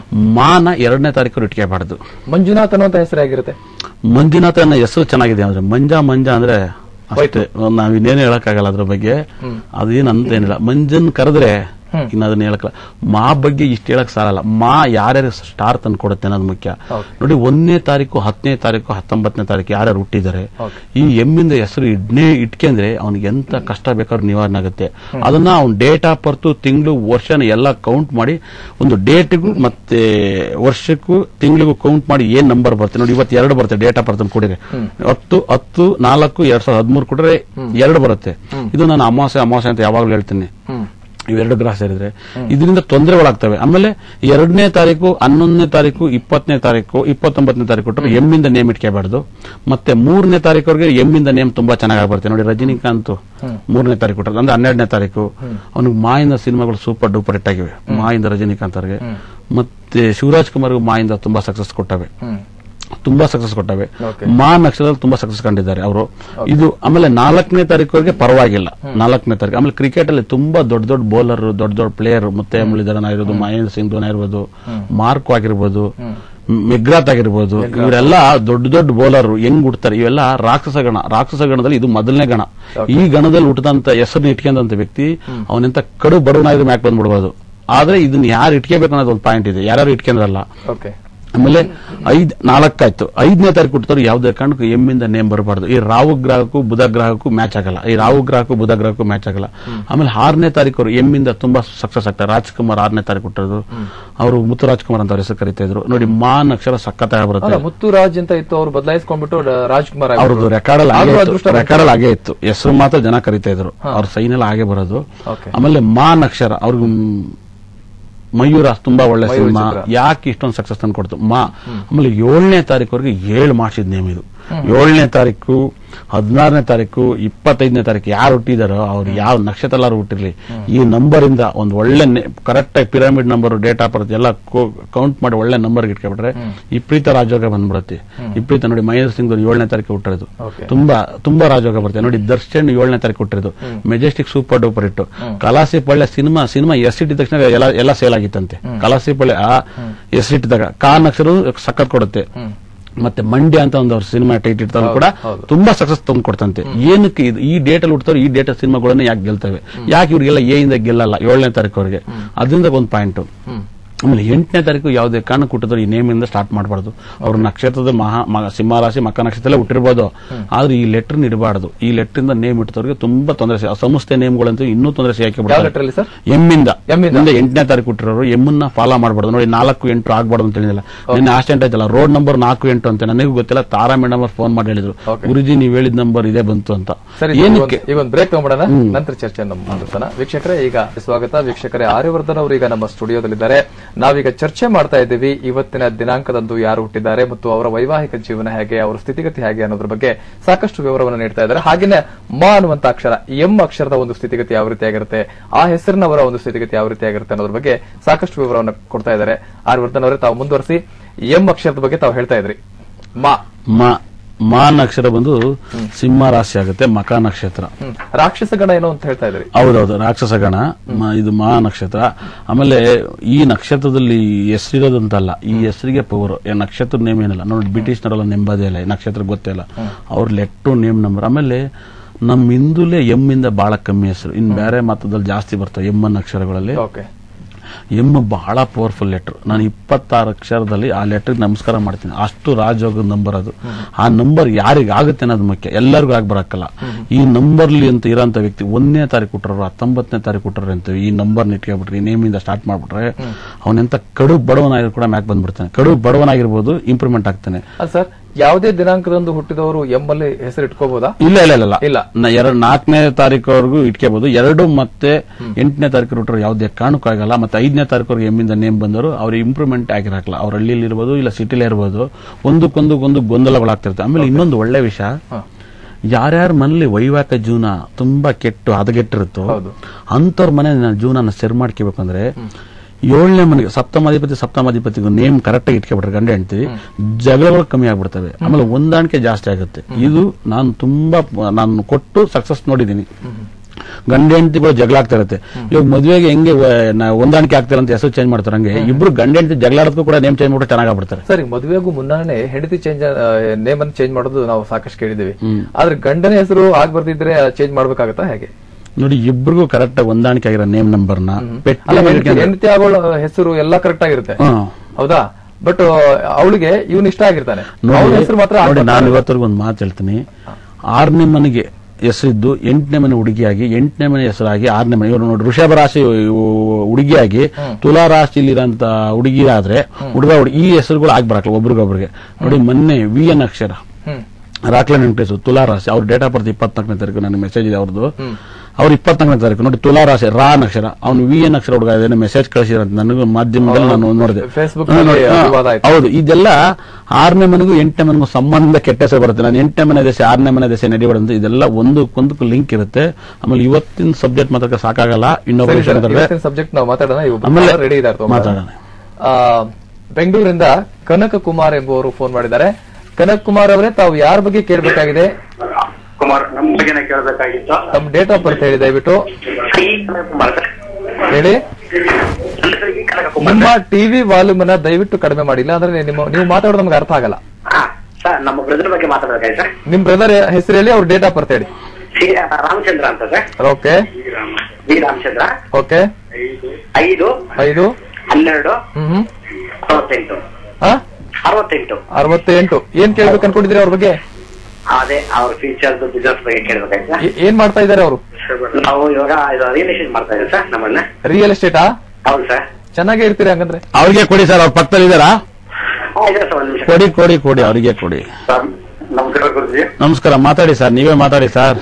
ಮಾನ ಎರಡನೇ ತಾರೀಕು ಇಟ್ಕೋಬಾರ್ದು ಮಂಜುನಾಥ್ ಅನ್ನುವಂತ ಹೆಸರು ಆಗಿರುತ್ತೆ ಮಂಜುನಾಥ ಅನ್ನೋ ಹೆಸರು ಚೆನ್ನಾಗಿದೆ ಅಂದ್ರೆ ಮಂಜ ಮಂಜ ಅಂದ್ರೆ ಅಷ್ಟೇ ನಾವ್ ಇನ್ನೇನು ಹೇಳಕ್ಕಾಗಲ್ಲ ಅದ್ರ ಬಗ್ಗೆ ಅದೇನು ಅಂತೇನಿಲ್ಲ ಮಂಜನ್ ಕರೆದ್ರೆ ಇನ್ನು ಅದನ್ನ ಹೇಳಕ್ಕಲ್ಲ ಮಾ ಬಗ್ಗೆ ಇಷ್ಟು ಹೇಳಕ್ ಸಾಲಲ್ಲ ಮಾ ಯಾರ್ಯಾರು ಸ್ಟಾರ್ ತಂದು ಕೊಡುತ್ತೆ ಅನ್ನೋದು ಮುಖ್ಯ Okay. ನೋಡಿ ಒಂದನೇ ತಾರೀಕು ಹತ್ತನೇ ತಾರೀಕು ಹತ್ತೊಂಬತ್ತನೇ ತಾರೀಕು ಯಾರ್ಯಾರು ಹುಟ್ಟಿದ್ದಾರೆ Okay. ಈ ಎಮ್ಮಿಂದ ಹೆಸರು ಇಡ್ನೇ ಇಟ್ಕೊಂಡ್ರೆ ಅವ್ನಿಗೆ ಎಂತ ಕಷ್ಟ ಬೇಕಾದ್ರೂ ನಿವಾರಣೆ ಆಗುತ್ತೆ ಅದನ್ನ ಅವ್ನ ಡೇಟ್ ಆಫ್ ಬರ್ತ್ ತಿಂಗಳು ವರ್ಷನ ಎಲ್ಲ ಕೌಂಟ್ ಮಾಡಿ ಒಂದು ಡೇಟ್ಗೂ ಮತ್ತೆ ವರ್ಷಕ್ಕೂ ತಿಂಗಳಿಗೂ ಕೌಂಟ್ ಮಾಡಿ ಏನ್ ನಂಬರ್ ಬರುತ್ತೆ ನೋಡಿ ಇವತ್ತು ಎರಡು ಬರುತ್ತೆ ಡೇಟ್ ಆಫ್ ಬರ್ತ್ ಕೊಡಿರಿ ಹತ್ತು ಹತ್ತು ನಾಲ್ಕು ಎರಡ್ ಸಾವಿರದ ಹದಿಮೂರು ಕೊಟ್ರೆ ಎರಡು ಬರುತ್ತೆ ಇದು ನಾನು ಅಮಾವಾಸ್ಯೆ ಅಮಾವಾಸ್ಯೆ ಅಂತ ಯಾವಾಗಲೂ ಹೇಳ್ತೀನಿ ಹ್ಮ್ ಇವೆರಡು ಗ್ರಹ ಸೇರಿದ್ರೆ ಇದರಿಂದ ತೊಂದರೆಗಳಾಗ್ತವೆ ಆಮೇಲೆ ಎರಡನೇ ತಾರೀಕು ಹನ್ನೊಂದನೇ ತಾರೀಕು ಇಪ್ಪತ್ತನೇ ತಾರೀಕು ಇಪ್ಪತ್ತೊಂಬತ್ತನೇ ತಾರೀಕು ಕೊಟ್ಟರೆ ಎಮ್ಮಿಂದ ನೇಮ್ ಇಟ್ಕೋಬಾರ್ದು ಮತ್ತೆ ಮೂರನೇ ತಾರೀಕುವರೆಗೆ ಎಮ್ಮಿಂದ ನೇಮ್ ತುಂಬಾ ಚೆನ್ನಾಗಿ ಬರುತ್ತೆ ನೋಡಿ ರಜನಿಕಾಂತ್ ಮೂರನೇ ತಾರೀಕು ಕೊಟ್ಟರು ಅಂದ್ರೆ ಹನ್ನೆರಡನೇ ತಾರೀಕು ಅವನಿಗೆ ಮಾಯಿಂದ ಸಿನಿಮಾಗಳು ಸೂಪರ್ ಡೂಪರ್ ಹಿಟ್ ಆಗಿವೆ ಮಾಯಿಂದ ರಜನಿಕಾಂತ್ ಅವ್ರಿಗೆ ಮತ್ತೆ ಶಿವರಾಜ್ ಕುಮಾರ್ಗೂ ಮಾಯಿಂದ ತುಂಬಾ ಸಕ್ಸಸ್ ಕೊಟ್ಟವೆ ಹ್ಮ್ ತುಂಬಾ ಸಕ್ಸಸ್ ಕೊಟ್ಟವೆ Okay. ಮಾ ನಕ್ಷತ್ರದಲ್ಲಿ ತುಂಬಾ ಸಕ್ಸಸ್ ಕಂಡಿದ್ದಾರೆ ಅವರು ಇದು ಆಮೇಲೆ ನಾಲ್ಕನೇ ತಾರೀಕುವರೆಗೆ ಪರವಾಗಿಲ್ಲ ನಾಲ್ಕನೇ ತಾರೀಕು ಆಮೇಲೆ ಕ್ರಿಕೆಟ್ ಅಲ್ಲಿ ತುಂಬಾ ದೊಡ್ಡ ದೊಡ್ಡ ಬೌಲರ್ ದೊಡ್ಡ ದೊಡ್ಡ ಪ್ಲೇಯರ್ ಮತ್ತೆ ಮುರಳೀಧರನ್ ಆಗಿರ್ಬೋದು ಮಹೇಂದ್ರ ಸಿಂಗ್ ಧೋನಿ ಆಗಿರ್ಬೋದು ಮಾರ್ಕೋ ಆಗಿರ್ಬೋದು ಮೆಗ್ರಾತ್ ಆಗಿರ್ಬೋದು ಇವರೆಲ್ಲ ದೊಡ್ಡ ದೊಡ್ಡ ಬೌಲರ್ ಹೆಂಗ್ ಹುಡ್ತಾರೆ ಇವೆಲ್ಲ ರಾಕ್ಷಸ ಗಣ ರಾಕ್ಷಸ ಗಣದಲ್ಲಿ ಇದು ಮೊದಲನೇ ಗಣ ಈ ಗಣದಲ್ಲಿ ಹುಟ್ಟದಂತ ಹೆಸರು ಇಟ್ಕೊಂಡಂತ ವ್ಯಕ್ತಿ ಅವನೆಂತ ಕಡು ಬಡವನಾಗಿದ್ರೆ ಮ್ಯಾಕ್ ಬಂದ್ಬಿಡ್ಬೋದು ಆದ್ರೆ ಇದನ್ನ ಯಾರು ಇಟ್ಕೋಬೇಕು ಅನ್ನೋದು ಒಂದು ಪಾಯಿಂಟ್ ಇದೆ ಯಾರು ಇಟ್ಕೊಂಡ್ರಲ್ಲ ಓಕೆ ಆಮೇಲೆ ಐದ್ ನಾಲ್ಕಾಯ್ತು ಐದನೇ ತಾರೀಕು ಕೊಡ್ತಾರೆ ಯಾವುದೇ ಕಾರಣಕ್ಕೂ ಎಮ್ಮಿಂದ ನೇಮ್ ಬರಬಾರ್ದು ಈ ರಾಹು ಗ್ರಹಕ್ಕೂ ಬುಧ ಗ್ರಹಕ್ಕೂ ಮ್ಯಾಚ್ ಆಗಲ್ಲ ಈ ರಾಹು ಗ್ರಹಕ್ಕೂ ಬುಧ ಗ್ರಹಕ್ಕೂ ಮ್ಯಾಚ್ ಆಗಲ್ಲ ಆಮೇಲೆ ಆರನೇ ತಾರೀಕು ಅವರು ಎಮ್ಮಿಂದ ತುಂಬಾ ಸಕ್ಸಸ್ ಆಗ್ತಾರೆ ರಾಜ್ಕುಮಾರ್ ಆರನೇ ತಾರೀಕು ಕೊಟ್ಟಿರೋದು ಅವರು ಮುತ್ತು ರಾಜ್ಕುಮಾರ್ ಅಂತ ಅವ್ರ ಹೆಸರು ಕರಿತಾ ಇದ್ರು ನೋಡಿ ಮಾನ್ ಅಕ್ಷರ ಸಖತ್ತಾಗಿ ಬರುತ್ತೆ ಅಲ್ಲ ಮುತ್ತುರಾಜ್ ಅಂತ ಇತ್ತು ಅವ್ರು ಬದಲಾಯಿಸ್ಕೊಂಡ್ಬಿಟ್ಟು ಡ- ರಾಜ್ಕುಮಾರ್ ಅವ್ರದ್ದು ರೆಕಾರ್ಡ್ ಅಲ್ಲಿ ಆದ್ರೂ ಆಗೇ ಅದೃಷ್ಟ ಇತ್ತು ರೆಕಾರ್ಡ್ ಅಲ್ಲಿ ಆಗೇ ಇತ್ತು ಹೆಸರು ಮಾತ್ರ ಜನ ಕರಿತಾ ಇದ್ರು ಅವ್ರ ಸೈನ್ ಎಲ್ಲ ಹಾಗೆ ಬರೋದು ಓಕೆ ಆಮೇಲೆ ಮಾನ್ ಅಕ್ಷರ ಅವ್ರಿಗೆ ಮಯೂರ ತುಂಬಾ ಒಳ್ಳೆ ಮಯೂರ ಸಿನಿಮಾ ಚಿತ್ರ. ಯಾಕೆ ಇಷ್ಟೊಂದು ಸಕ್ಸಸ್ ತಂದು ಕೊಡ್ತು ಮಾ ಆಮೇಲೆ ಏಳನೇ ತಾರೀಕುವರೆಗೆ ಏಳು ಮಾಡಿಸಿದ್ ನೇಮ್ ಇದು ಏಳನೇ ತಾರೀಕು ಹದಿನಾರನೇ ತಾರೀಕು ಇಪ್ಪತ್ತೈದನೇ ತಾರೀಕು ಯಾರು ಹುಟ್ಟಿದಾರೋ ಅವ್ರು ಯಾವ ನಕ್ಷತ್ರ ಹುಟ್ಟಿರ್ಲಿ ಈ ನಂಬರ್ ಇಂದ ಒಂದು ಒಳ್ಳೆ ಕರೆಕ್ಟ್ ಆಗಿ pyramid number date of birth ಎಲ್ಲ ಕೌಂಟ್ ಮಾಡಿ ಒಳ್ಳೆ ನಂಬರ್ ಇಟ್ಕೊಬಿಟ್ರೆ ಇಪ್ರೀತ ರಾಜಯೋಗ ಬಂದ್ಬಿಡುತ್ತೆ ಇಪ್ರೀತ ನೋಡಿ ಮಹೇಂದ್ರ ಸಿಂಗ್ ಏಳನೇ ತಾರೀಕು ಹುಟ್ಟಿರೋದು ಓಕೆ ತುಂಬಾ ತುಂಬಾ ರಾಜಯೋಗ ಬರುತ್ತೆ ನೋಡಿ ದರ್ಶನ್ ಏಳನೇ ತಾರೀಕು ಕೊಟ್ಟಿರೋದು ಮೆಜೆಸ್ಟಿಕ್ ಸೂಪರ್ ಡೂಪರ್ ಇಟ್ಟು ಕಲಾಸಿ ಪಳ್ಳೆ ಸಿನಿಮಾ ಸಿನಿಮಾ ಎಸ್ ಇಟ್ಟಿದ ತಕ್ಷಣ ಎಲ್ಲ ಎಲ್ಲ ಸೇಲ್ ಆಗಿತ್ತಂತೆ ಕಲಾಸಿ ಪಳ್ಳೆ ಆ ಎಸ್ ಇಟ್ಟಿದಾಗ ಕಾ ನಕ್ಷರ ಸಖತ್ ಕೊಡುತ್ತೆ ಹ್ಮ್ ಮತ್ತೆ ಮಂಡ್ಯ ಅಂತ ಒಂದು ಅವ್ರ ಸಿನಿಮಾ ಟೈಟ್ ಇರ್ತಾರೆ ಕೂಡ ಹೌದು. ತುಂಬಾ ಸಕ್ಸಸ್ ತಂದು ಕೊಡ್ತಂತೆ ಏನಕ್ಕೆ ಇದು ಈ ಡೇಟ್ ಅಲ್ಲಿ ಹುಡ್ತಾರೆ ಈ ಡೇಟ್ ಸಿನಿಮಾಗಳನ್ನ ಯಾಕೆ ಗೆಲ್ತವೆ ಯಾಕೆ ಇವ್ರಿಗೆಲ್ಲ ಎ ಇಂದ ಗೆಲ್ಲಲ್ಲ ಏಳನೇ ತಾರೀಕು ಅವ್ರಿಗೆ ಅದರಿಂದ ಒಂದು ಪಾಯಿಂಟ್ ಹ್ಮ್ ಆಮೇಲೆ ಎಂಟನೇ ತಾರೀಕು ಯಾವುದೇ ಕಾರಣಕ್ಕೆ ಹುಟ್ಟಿದ್ರು ಈ ನೇಮ್ ಇಂದ ಸ್ಟಾರ್ಟ್ ಮಾಡಬಾರ್ದು ಅವ್ರ ನಕ್ಷತ್ರದ ಮಹಾ ಮ- ಸಿಂಹ ರಾಶಿ ಮಕ ನಕ್ಷತ್ರದಲ್ಲೇ ಹುಟ್ಟಿರ್ಬೋದು ಆದ್ರೆ ಈ ಲೆಟರ್ ಇಡಬಾರ್ದು ಈ ಲೆಟರ್ ಇಂದ ನೇಮ್ ಇಟ್ಟವ್ರಿಗೆ ತುಂಬಾ ತೊಂದರೆ ಸಿ- ಸಂಸ್ಥೆ ನೇಮ್ಗಳಂತೂ ಇನ್ನೂ ತೊಂದರೆ ಯಾವ ಸಿಗಾಕಿ ಲೆಟರ್ ಅಲ್ಲಿ ಸರ್ ಎಮ್ಮಿಂದ ಎಮ್ಮಿಂದ. ಮುಂದೆ ಎಂಟನೇ ತಾರೀಕು ಹುಟ್ಟಿರೋರು ಎಮ್ಮನ್ನ ಫಾಲೋ ಮಾಡಬಾರ್ದು ನೋಡಿ ನಾಲ್ಕು ಎಂಟು ಆಗ್ಬಾರ್ದು ಅಂತ ಹೇಳಿಲ್ಲ ನಿನ್ನೆ ಆಕ್ಸಿಡೆಂಟ್ ಆಯ್ತಲ್ಲ ರೋಡ್ ನಂಬರ್ ನಾಲ್ಕು ಎಂಟು ಅಂತ ನನಗೂ ಗೊತ್ತಿಲ್ಲ ತಾರಾ ಮೇಡಮ್ ಅವ್ರು ಫೋನ್ ಮಾಡಿ ಹೇಳಿದ್ರು Okay. ಗುರುಜಿ ನೀವು ಹೇಳಿದ ನಂಬರ್ ಇದೇ ಬಂತು ಅಂತ ಸರಿ ಏನಕ್ಕೆ ಈಗ ಒಂದು ಬ್ರೇಕ್ ತಗೊಂಡ್ಬಿಡೋಣ ನಂತರ ಚರ್ಚೆಯನ್ನು ಮುಂದುವರಿಸೋಣ ವೀಕ್ಷಕರೇ ಈಗ ಸ್ವಾಗತ ವೀಕ್ಷಕರೇ ಆರ್ಯವರ್ಧನ್ ಅವರು ಈಗ ನಮ್ಮ ಸ್ಟುಡಿಯೋದಲ್ಲಿದ್ದಾರೆ ನಾವೀಗ ಚರ್ಚೆ ಮಾಡ್ತಾ ಇದ್ದೀವಿ ಇವತ್ತಿನ ದಿನಾಂಕದಂದು ಯಾರು ಹುಟ್ಟಿದ್ದಾರೆ ಮತ್ತು ಅವರ ವೈವಾಹಿಕ ಜೀವನ ಹೇಗೆ ಅವರ ಸ್ಥಿತಿಗತಿ ಹೇಗೆ ಅನ್ನೋದ್ರ ಬಗ್ಗೆ ಸಾಕಷ್ಟು ವಿವರವನ್ನು ನೀಡ್ತಾ ಇದ್ದಾರೆ ಹಾಗೇನೆ ಮ ಅನ್ನುವಂತ ಅಕ್ಷರ ಎಂ ಅಕ್ಷರದ ಒಂದು ಸ್ಥಿತಿಗತಿ ಯಾವ ರೀತಿಯಾಗಿರುತ್ತೆ ಆ ಹೆಸರಿನವರ ಒಂದು ಸ್ಥಿತಿಗತಿ ಯಾವ ರೀತಿಯಾಗಿರುತ್ತೆ ಅನ್ನೋದ್ರ ಬಗ್ಗೆ ಸಾಕಷ್ಟು ವಿವರವನ್ನು ಕೊಡ್ತಾ ಇದ್ದಾರೆ ಆರ್ಯವರ್ಧನ್ ಅವರೇ ತಾವು ಮುಂದುವರಿಸಿ ಎಂ ಅಕ್ಷರದ ಬಗ್ಗೆ ತಾವು ಹೇಳ್ತಾ ಇದ್ರಿ ಮಾ ಮ ಮಾ ನಕ್ಷತ್ರ ಬಂದು ಸಿಂಹ ರಾಶಿ ಆಗುತ್ತೆ ಮಕ ನಕ್ಷತ್ರ ಹ್ಮ್. ರಾಕ್ಷಸ ಗಣ ಏನೋ ಅಂತ ಹೇಳ್ತಾ ಇದ್ರಿ ಹೌದೌದು ರಾಕ್ಷಸ ಗಣ ಮ- ಇದು ಮಹಾ ನಕ್ಷತ್ರ ಆಮೇಲೆ ಈ ನಕ್ಷತ್ರದಲ್ಲಿ ಹೆಸರಿರೋದಂತಲ್ಲ ಈ ಹೆಸರಿಗೆ ಪವರ್ ನಕ್ಷತ್ರ ನೇಮ್ ಏನಿಲ್ಲ ನೋಡಿ ಬ್ರಿಟಿಷ್ನರೆಲ್ಲ ನೆಂಬದೇ ಇಲ್ಲ ಈ ನಕ್ಷತ್ರ ಗೊತ್ತೇ ಇಲ್ಲ ಅವ್ರ ಲೆಟ್ಟು ನೇಮ್ ನಂಬರ್ ಆಮೇಲೆ ನಮ್ಮ ಹಿಂದೂಲೇ ಎಮ್ ಇಂದ ಬಹಳ ಕಮ್ಮಿ ಹೆಸರು ಇನ್ ಬೇರೆ ಮಾತದಲ್ಲಿ ಜಾಸ್ತಿ ಬರ್ತವೆ ಎಮ್ ಅನ್ನ ಅಕ್ಷರಗಳಲ್ಲಿ ಓಕೆ ಎಮ್ ಬಹಳ ಪವರ್ಫುಲ್ ಲೆಟರ್ ನಾನು ಇಪ್ಪತ್ತಾರು ಅಕ್ಷರದಲ್ಲಿ ಆ ಲೆಟರ್ ನಮಸ್ಕಾರ ಮಾಡ್ತೀನಿ ಅಷ್ಟು ರಾಜಯೋಗದ ನಂಬರ್ ಅದು ಆ ನಂಬರ್ ಯಾರಿಗಾಗುತ್ತೆ ಆಗುತ್ತೆ ಅನ್ನೋದು ಮುಖ್ಯ ಎಲ್ಲರಿಗೂ ಆಗಿ ಬರಕ್ಕಲ್ಲ ಈ ನಂಬರ್ಲಿ ಅಂತ ಇರೋಂಥ ವ್ಯಕ್ತಿ ಒಂದನೇ ತಾರೀಕು ಹುಟ್ಟರು ಹತ್ತೊಂಬತ್ತನೇ ತಾರೀಕು ಹುಟ್ಟರು ಅಂತೀವಿ ಈ ನಂಬರ್ ಇಟ್ಕೊಬಿಟ್ರೆ ಈ ನೇಮಿಂದ ಸ್ಟಾರ್ಟ್ ಮಾಡ್ಬಿಟ್ರೆ ಅವನೆಂತ ಕಡು ಬಡವನಾಗಿರೋ ಕೂಡ ಮ್ಯಾಕ್ ಬಂದ್ಬಿಡ್ತಾನೆ ಕಡು ಬಡವನಾಗಿರ್ಬೋದು ಇಂಪ್ರೂವ್ಮೆಂಟ್ ಆಗ್ತಾನೆ ಅಲ್ಲ ಸರ್ ಯಾವುದೇ ದಿನಾಂಕದಂದು ಹುಟ್ಟಿದವರು ಎಂ ಅಲ್ಲಿ ಹೆಸರು ಇಟ್ಕೋಬಹುದಾ ಇಲ್ಲ ಇಲ್ಲ ಇಲ್ಲ ಇಲ್ಲ. ನ- ಎರಡು ನಾಲ್ಕನೇ ತಾರೀಕುವರೆಗೂ ಇಟ್ಕೋಬಹುದು ಎರಡು ಮತ್ತೆ ಎಂಟನೇ ತಾರೀಕು ಹುಟ್ಟರು ಯಾವುದೇ ಕಾರಣಕ್ಕೂ ಆಗಲ್ಲ ಮತ್ತೆ ಐದನೇ ತಾರೀಕುವರೆಗೆ ಎಮ್ಮಿಂದ ನೇಮ್ ಬಂದರು ಅವ್ರ ಇಂಪ್ರೂವ್ಮೆಂಟ್ ಆಗಿರಲ್ಲ ಅವ್ರ ಹಳ್ಳಿಲಿ ಇರ್ಬೋದು ಇಲ್ಲ ಸಿಟಿಲಿ ಇರ್ಬೋದು ಒಂದಕ್ಕೊಂದಕ್ಕೊಂದು ಗೊಂದಲಗಳಾಗ್ತಿರುತ್ತೆ ಆಮೇಲೆ ಇನ್ನೊಂದು ಒಳ್ಳೆ ವಿಷಯ ಹ. ಯಾರ್ಯಾರ ಮನೇಲಿ ವೈವಾಹಿಕ ಜೀವನ ತುಂಬಾ ಕೆಟ್ಟು ಹದಗೆಟ್ಟಿರುತ್ತೋ ಹೌದು. ಅಂತವ್ರ ಮನೆ ಜೀವನ ಸೆರ್ ಮಾಡ್ಕೋಬೇಕಂದ್ರೆ ಏಳನೇ ಮನೆಗೆ ಸಪ್ತಮಾಧಿಪತಿ ಸಪ್ತಮಾಧಿಪತಿಗೂ ನೇಮ್ ಕರೆಕ್ಟ್ ಆಗಿ ಇಟ್ಕೊಬಿಟ್ರೆ ಗಂಡ ಹೆಂಡತಿ ಜಗಳಗಳು ಕಮ್ಮಿ ಆಗ್ಬಿಡ್ತವೆ ಆಮೇಲೆ ಹೊಂದಾಣಿಕೆ ಜಾಸ್ತಿ ಆಗುತ್ತೆ ಇದು ನಾನು ತುಂಬಾ ನಾನು ಕೊಟ್ಟು ಸಕ್ಸಸ್ ನೋಡಿದ್ದೀನಿ ಗಂಡ ಹೆಂಡತಿಗಳು ಜಗಳ ಆಗ್ತಾ ಇರುತ್ತೆ ಇವಾಗ ಮದುವೆಗೆ ಹೆಂಗೆ ವ- ನಾ- ಹೊಂದಾಣಿಕೆ ಆಗ್ತಾರೆ ಅಂತ ಹೆಸರು ಚೇಂಜ್ ಮಾಡ್ತಾರೆ ಹಂಗೆ ಇಬ್ರು ಗಂಡ ಹೆಂಡತಿ ಜಗಳಾಡೋದಕ್ಕೂ ಕೂಡ ನೇಮ್ ಚೇಂಜ್ ಮಾಡ್ಬಿಟ್ಟು ಚೆನ್ನಾಗಾಗ್ಬಿಡ್ತಾರೆ ಸರಿ ಮದುವೆಗೂ ಮುನ್ನಾನೆ ಹೆಂಡತಿ ಚೇಂಜ್ ನೇಮ್ ಅನ್ನು ಚೇಂಜ್ ಮಾಡೋದು ನಾವು ಸಾಕಷ್ಟು ಕೇಳಿದ್ದೀವಿ ಆದ್ರೆ ಗಂಡನ ಹೆಸರು ಆಗ್ ಬರ್ದಿದ್ರೆ ಚೇಂಜ್ ಮಾಡ್ಬೇಕಾಗತ್ತಾ ಹೇಗೆ ನೋಡಿ ಇಬ್ರಿಗೂ ಕರೆಕ್ಟ್ ಆಗಿ ಹೊಂದಾಣಿಕೆ ಆಗಿರೋ ನೇಮ್ ನಂಬರ್ನ ಅಲ್ಲ ಹೆಂಡತಿ- ಹೆಂಡತಿ ಆಗೋಳ ಹೆಸರು ಎಲ್ಲ ಕರೆಕ್ಟ್ ಆಗಿರುತ್ತೆ ಹ್ಮ್. ಹೌದಾ ಬಟ್ ಅವಳಿಗೆ ಇವನ್ ಇಷ್ಟ ಆಗಿರ್ತಾನೆ ಅವಳ ನೋಡಿ ಹೆಸರು ಮಾತ್ರ ನೋಡಿ ಆಗ್ಬಾರ್ದು. ನಾನು ಇವತ್ತರೆಗೂ ಒಂದು ಮಾತು ಹೇಳ್ತೀನಿ ಆರನೇ ಮನೆಗೆ ಹೆಸರಿದ್ದು ಎಂಟನೇ ಮನೆ ಹುಡುಗಿಯಾಗಿ ಎಂಟನೇ ಮನೆ ಹೆಸರಾಗಿ ಆರನೇ ಮನೆ ಇವರು ನೋಡಿ ವೃಷಭ ರಾಶಿ ಉ- ಹುಡುಗಿಯಾಗಿ ತುಲಾ ರಾಶಿಲಿರೋಂತ ಹುಡುಗಿ ಆದ್ರೆ ಹುಡುಗ ಹುಡುಗಿ ಈ ಹೆಸರುಗಳು ಆಗ್ಬರಲ್ಲ ಒಬ್ರಿಗೊಬ್ರಿಗೆ ನೋಡಿ ಮೊನ್ನೆ ವಿ ಎನ್ ಅಕ್ಷರ ಹ್ಮ್ ರಾಕ್ಲನ್ ವೆಂಕಟೇಶ್ ತುಲಾ ರಾಶಿ ಅವ್ರ ಡೇಟ್ ಆಫ್ ಬರ್ತ್ ಇಪ್ಪತ್ನಾಲ್ಕನೇ ತಾರೀಕು ನನಗೆ ಮೆಸೇಜ್ ಇದೆ ಅವ್ರದ್ದು ಅವ್ರು ಇಪ್ಪತ್ನಾಲ್ಕನೇ ತಾರೀಕು ನೋಡಿ ತುಲಾ ರಾಶಿ ರಾ ಅಕ್ಷರ ಅವ್ನು ವಿ ಎನ್ ಅಕ್ಷರ ಹುಡುಗ ಇದೇನೆ ಮೆಸೇಜ್ ಕಳಿಸಿರಂತ ನನಗೂ ಮಾಧ್ಯಮದಲ್ಲಿ ನಾನು ನೋಡಿದೆ Facebook ಹಾ, ನಲ್ಲಿ ನೋಡಿ, ಹಾ, ವಿವಾದ ಆಯ್ತು. ಹೌದು ಇದೆಲ್ಲ ಆರನೇ ಮನೆಗೂ ಎಂಟನೇ ಮನೆಗೂ ಸಂಬಂಧ ಕೆಟ್ಟ ಹೆಸರು ಬರುತ್ತೆ ನಾನು ಎಂಟನೇ ಮನೆ ದಶೆ ಆರನೇ ಮನೆ ದಶೆ ನಡಿಬಾರ್ದು ಇದೆಲ್ಲ ಒಂದಕ್ಕೊಂದಕ್ಕೂ ಲಿಂಕ್ ಇರುತ್ತೆ ಆಮೇಲೆ ಇವತ್ತಿನ ಸಬ್ಜೆಕ್ಟ್ ಮಾತ್ರ ಸಾಕಾಗಲ್ಲ ಇನ್ನೊಬ್ಬ ಸರಿ ವಿಷಯ ಸರ್, ಮಾತಾಡಿದ್ರೆ ಇವತ್ತಿನ ಸಬ್ಜೆಕ್ಟ್ ನಾವು ಮಾತಾಡೋಣ ಆಮೇಲೆ ರೆಡಿ ಇದ್ದಾರೆ ತಗೊಂಬರೋಣ. ಮಾತಾಡೋಣ ಆ, ಬೆಂಗಳೂರಿಂದ ಕನಕ ಕುಮಾರ್ ಎಂಬುವರು ಫೋನ್ ಮಾಡಿದ್ದಾರೆ ಕನಕ್ ಕುಮಾರ್ ಅವರೇ ತಾವು ಯಾರ ಬಗ್ಗೆ ಕೇಳಬೇಕಾಗಿದೆ ಕುಮಾರ್ ನಮ್ಮ ಬಗ್ಗೆನೇ ಕೇಳಬೇಕಾಗಿತ್ತು ತಮ್ಮ ಡೇಟ್ ಆಫ್ ಬರ್ತ್ ಹೇಳಿ ದಯವಿಟ್ಟು ಸಿ ಕುಮಾರ್ ಸರ್ ಹೇಳಿ ಚಂದ್ರಗಿ ಕನಕ ಕುಮಾರ್ ನಿಮ್ಮ ಟಿವಿ ವಾಲ್ಯೂಮ್ ಅನ್ನ ದಯವಿಟ್ಟು ಕಡಿಮೆ ಮಾಡಿಲ್ಲ ಅಂದ್ರೆ ನಿಮ್ಮ ನೀವು ಮಾತಾಡೋದು ನಮ್ಗೆ ಅರ್ಥ ಆಗಲ್ಲ ಹಾ ಸರ್ ನಮ್ಮ ಬ್ರದರ್ ಬಗ್ಗೆ ಮಾತಾಡಬೇಕಾಗಿ ಸರ್ ನಿಮ್ ಬ್ರದರ್ ಹೆಸರು ಹೇಳಿ ಅವ್ರ ಡೇಟ್ ಆಫ್ ಬರ್ತ್ ಹೇಳಿ ಸಿ ರಾಮಚಂದ್ರ ಅಂತ sir okay V Ramachandra okay ಐದು ಐದು ಹನ್ನೆರಡು ಹ್ಮ್ ಹ್ಮ್ ಅರವತ್ತೆಂಟು ಹಾ ಅರವತ್ತೆಂಟು ಅರವತ್ತೆಂಟು ಏನ್ ಕೇಳ್ಬೇಕು ಅನ್ಕೊಂಡಿದ್ರಿ ಅವ್ರ ಬಗ್ಗೆ ಅದೇ ಅವ್ರ ಫೀಚರ್ಸ್ ಬಿಸ್ನೆಸ್ ಬಗ್ಗೆ ಕೇಳಬೇಕಾಗಿ ಏ- ಏನ್ ಮಾಡ್ತಾ ಇದಾರೆ ಅವರು ಸರ್ ನಾವು ಇವಾಗ ಇದು ರಿಯಲ್ ಎಸ್ಟೇಟ್ ಮಾಡ್ತಾ ಇದ್ದೀವಿ ಸರ್ ನಮ್ಮನ್ನ ರಿಯಲ್ ಎಸ್ಟೇಟಾ ಹೌದು ಸರ್ ಚೆನ್ನಾಗೇ ಇರ್ತೀರಿ ಹಂಗಂದ್ರೆ ಅವ್ರಿಗೆ ಕೊಡಿ ಸರ್ ಅವ್ರ ಪಕ್ಕದಲ್ಲಿ ಇದಾರಾ ಹಾ, ಇದೆ ಸರ್ ಒಂದು ನಿಮಿಷ ಕೊಡಿ ಕೊಡಿ ಕೊಡಿ ಅವರಿಗೆ ಕೊಡಿ ಸರ್ ನಮಸ್ಕಾರ ಗುರುಜಿ ನಮಸ್ಕಾರ ಮಾತಾಡಿ ಸರ್ ನೀವೇ ಮಾತಾಡಿ ಸರ್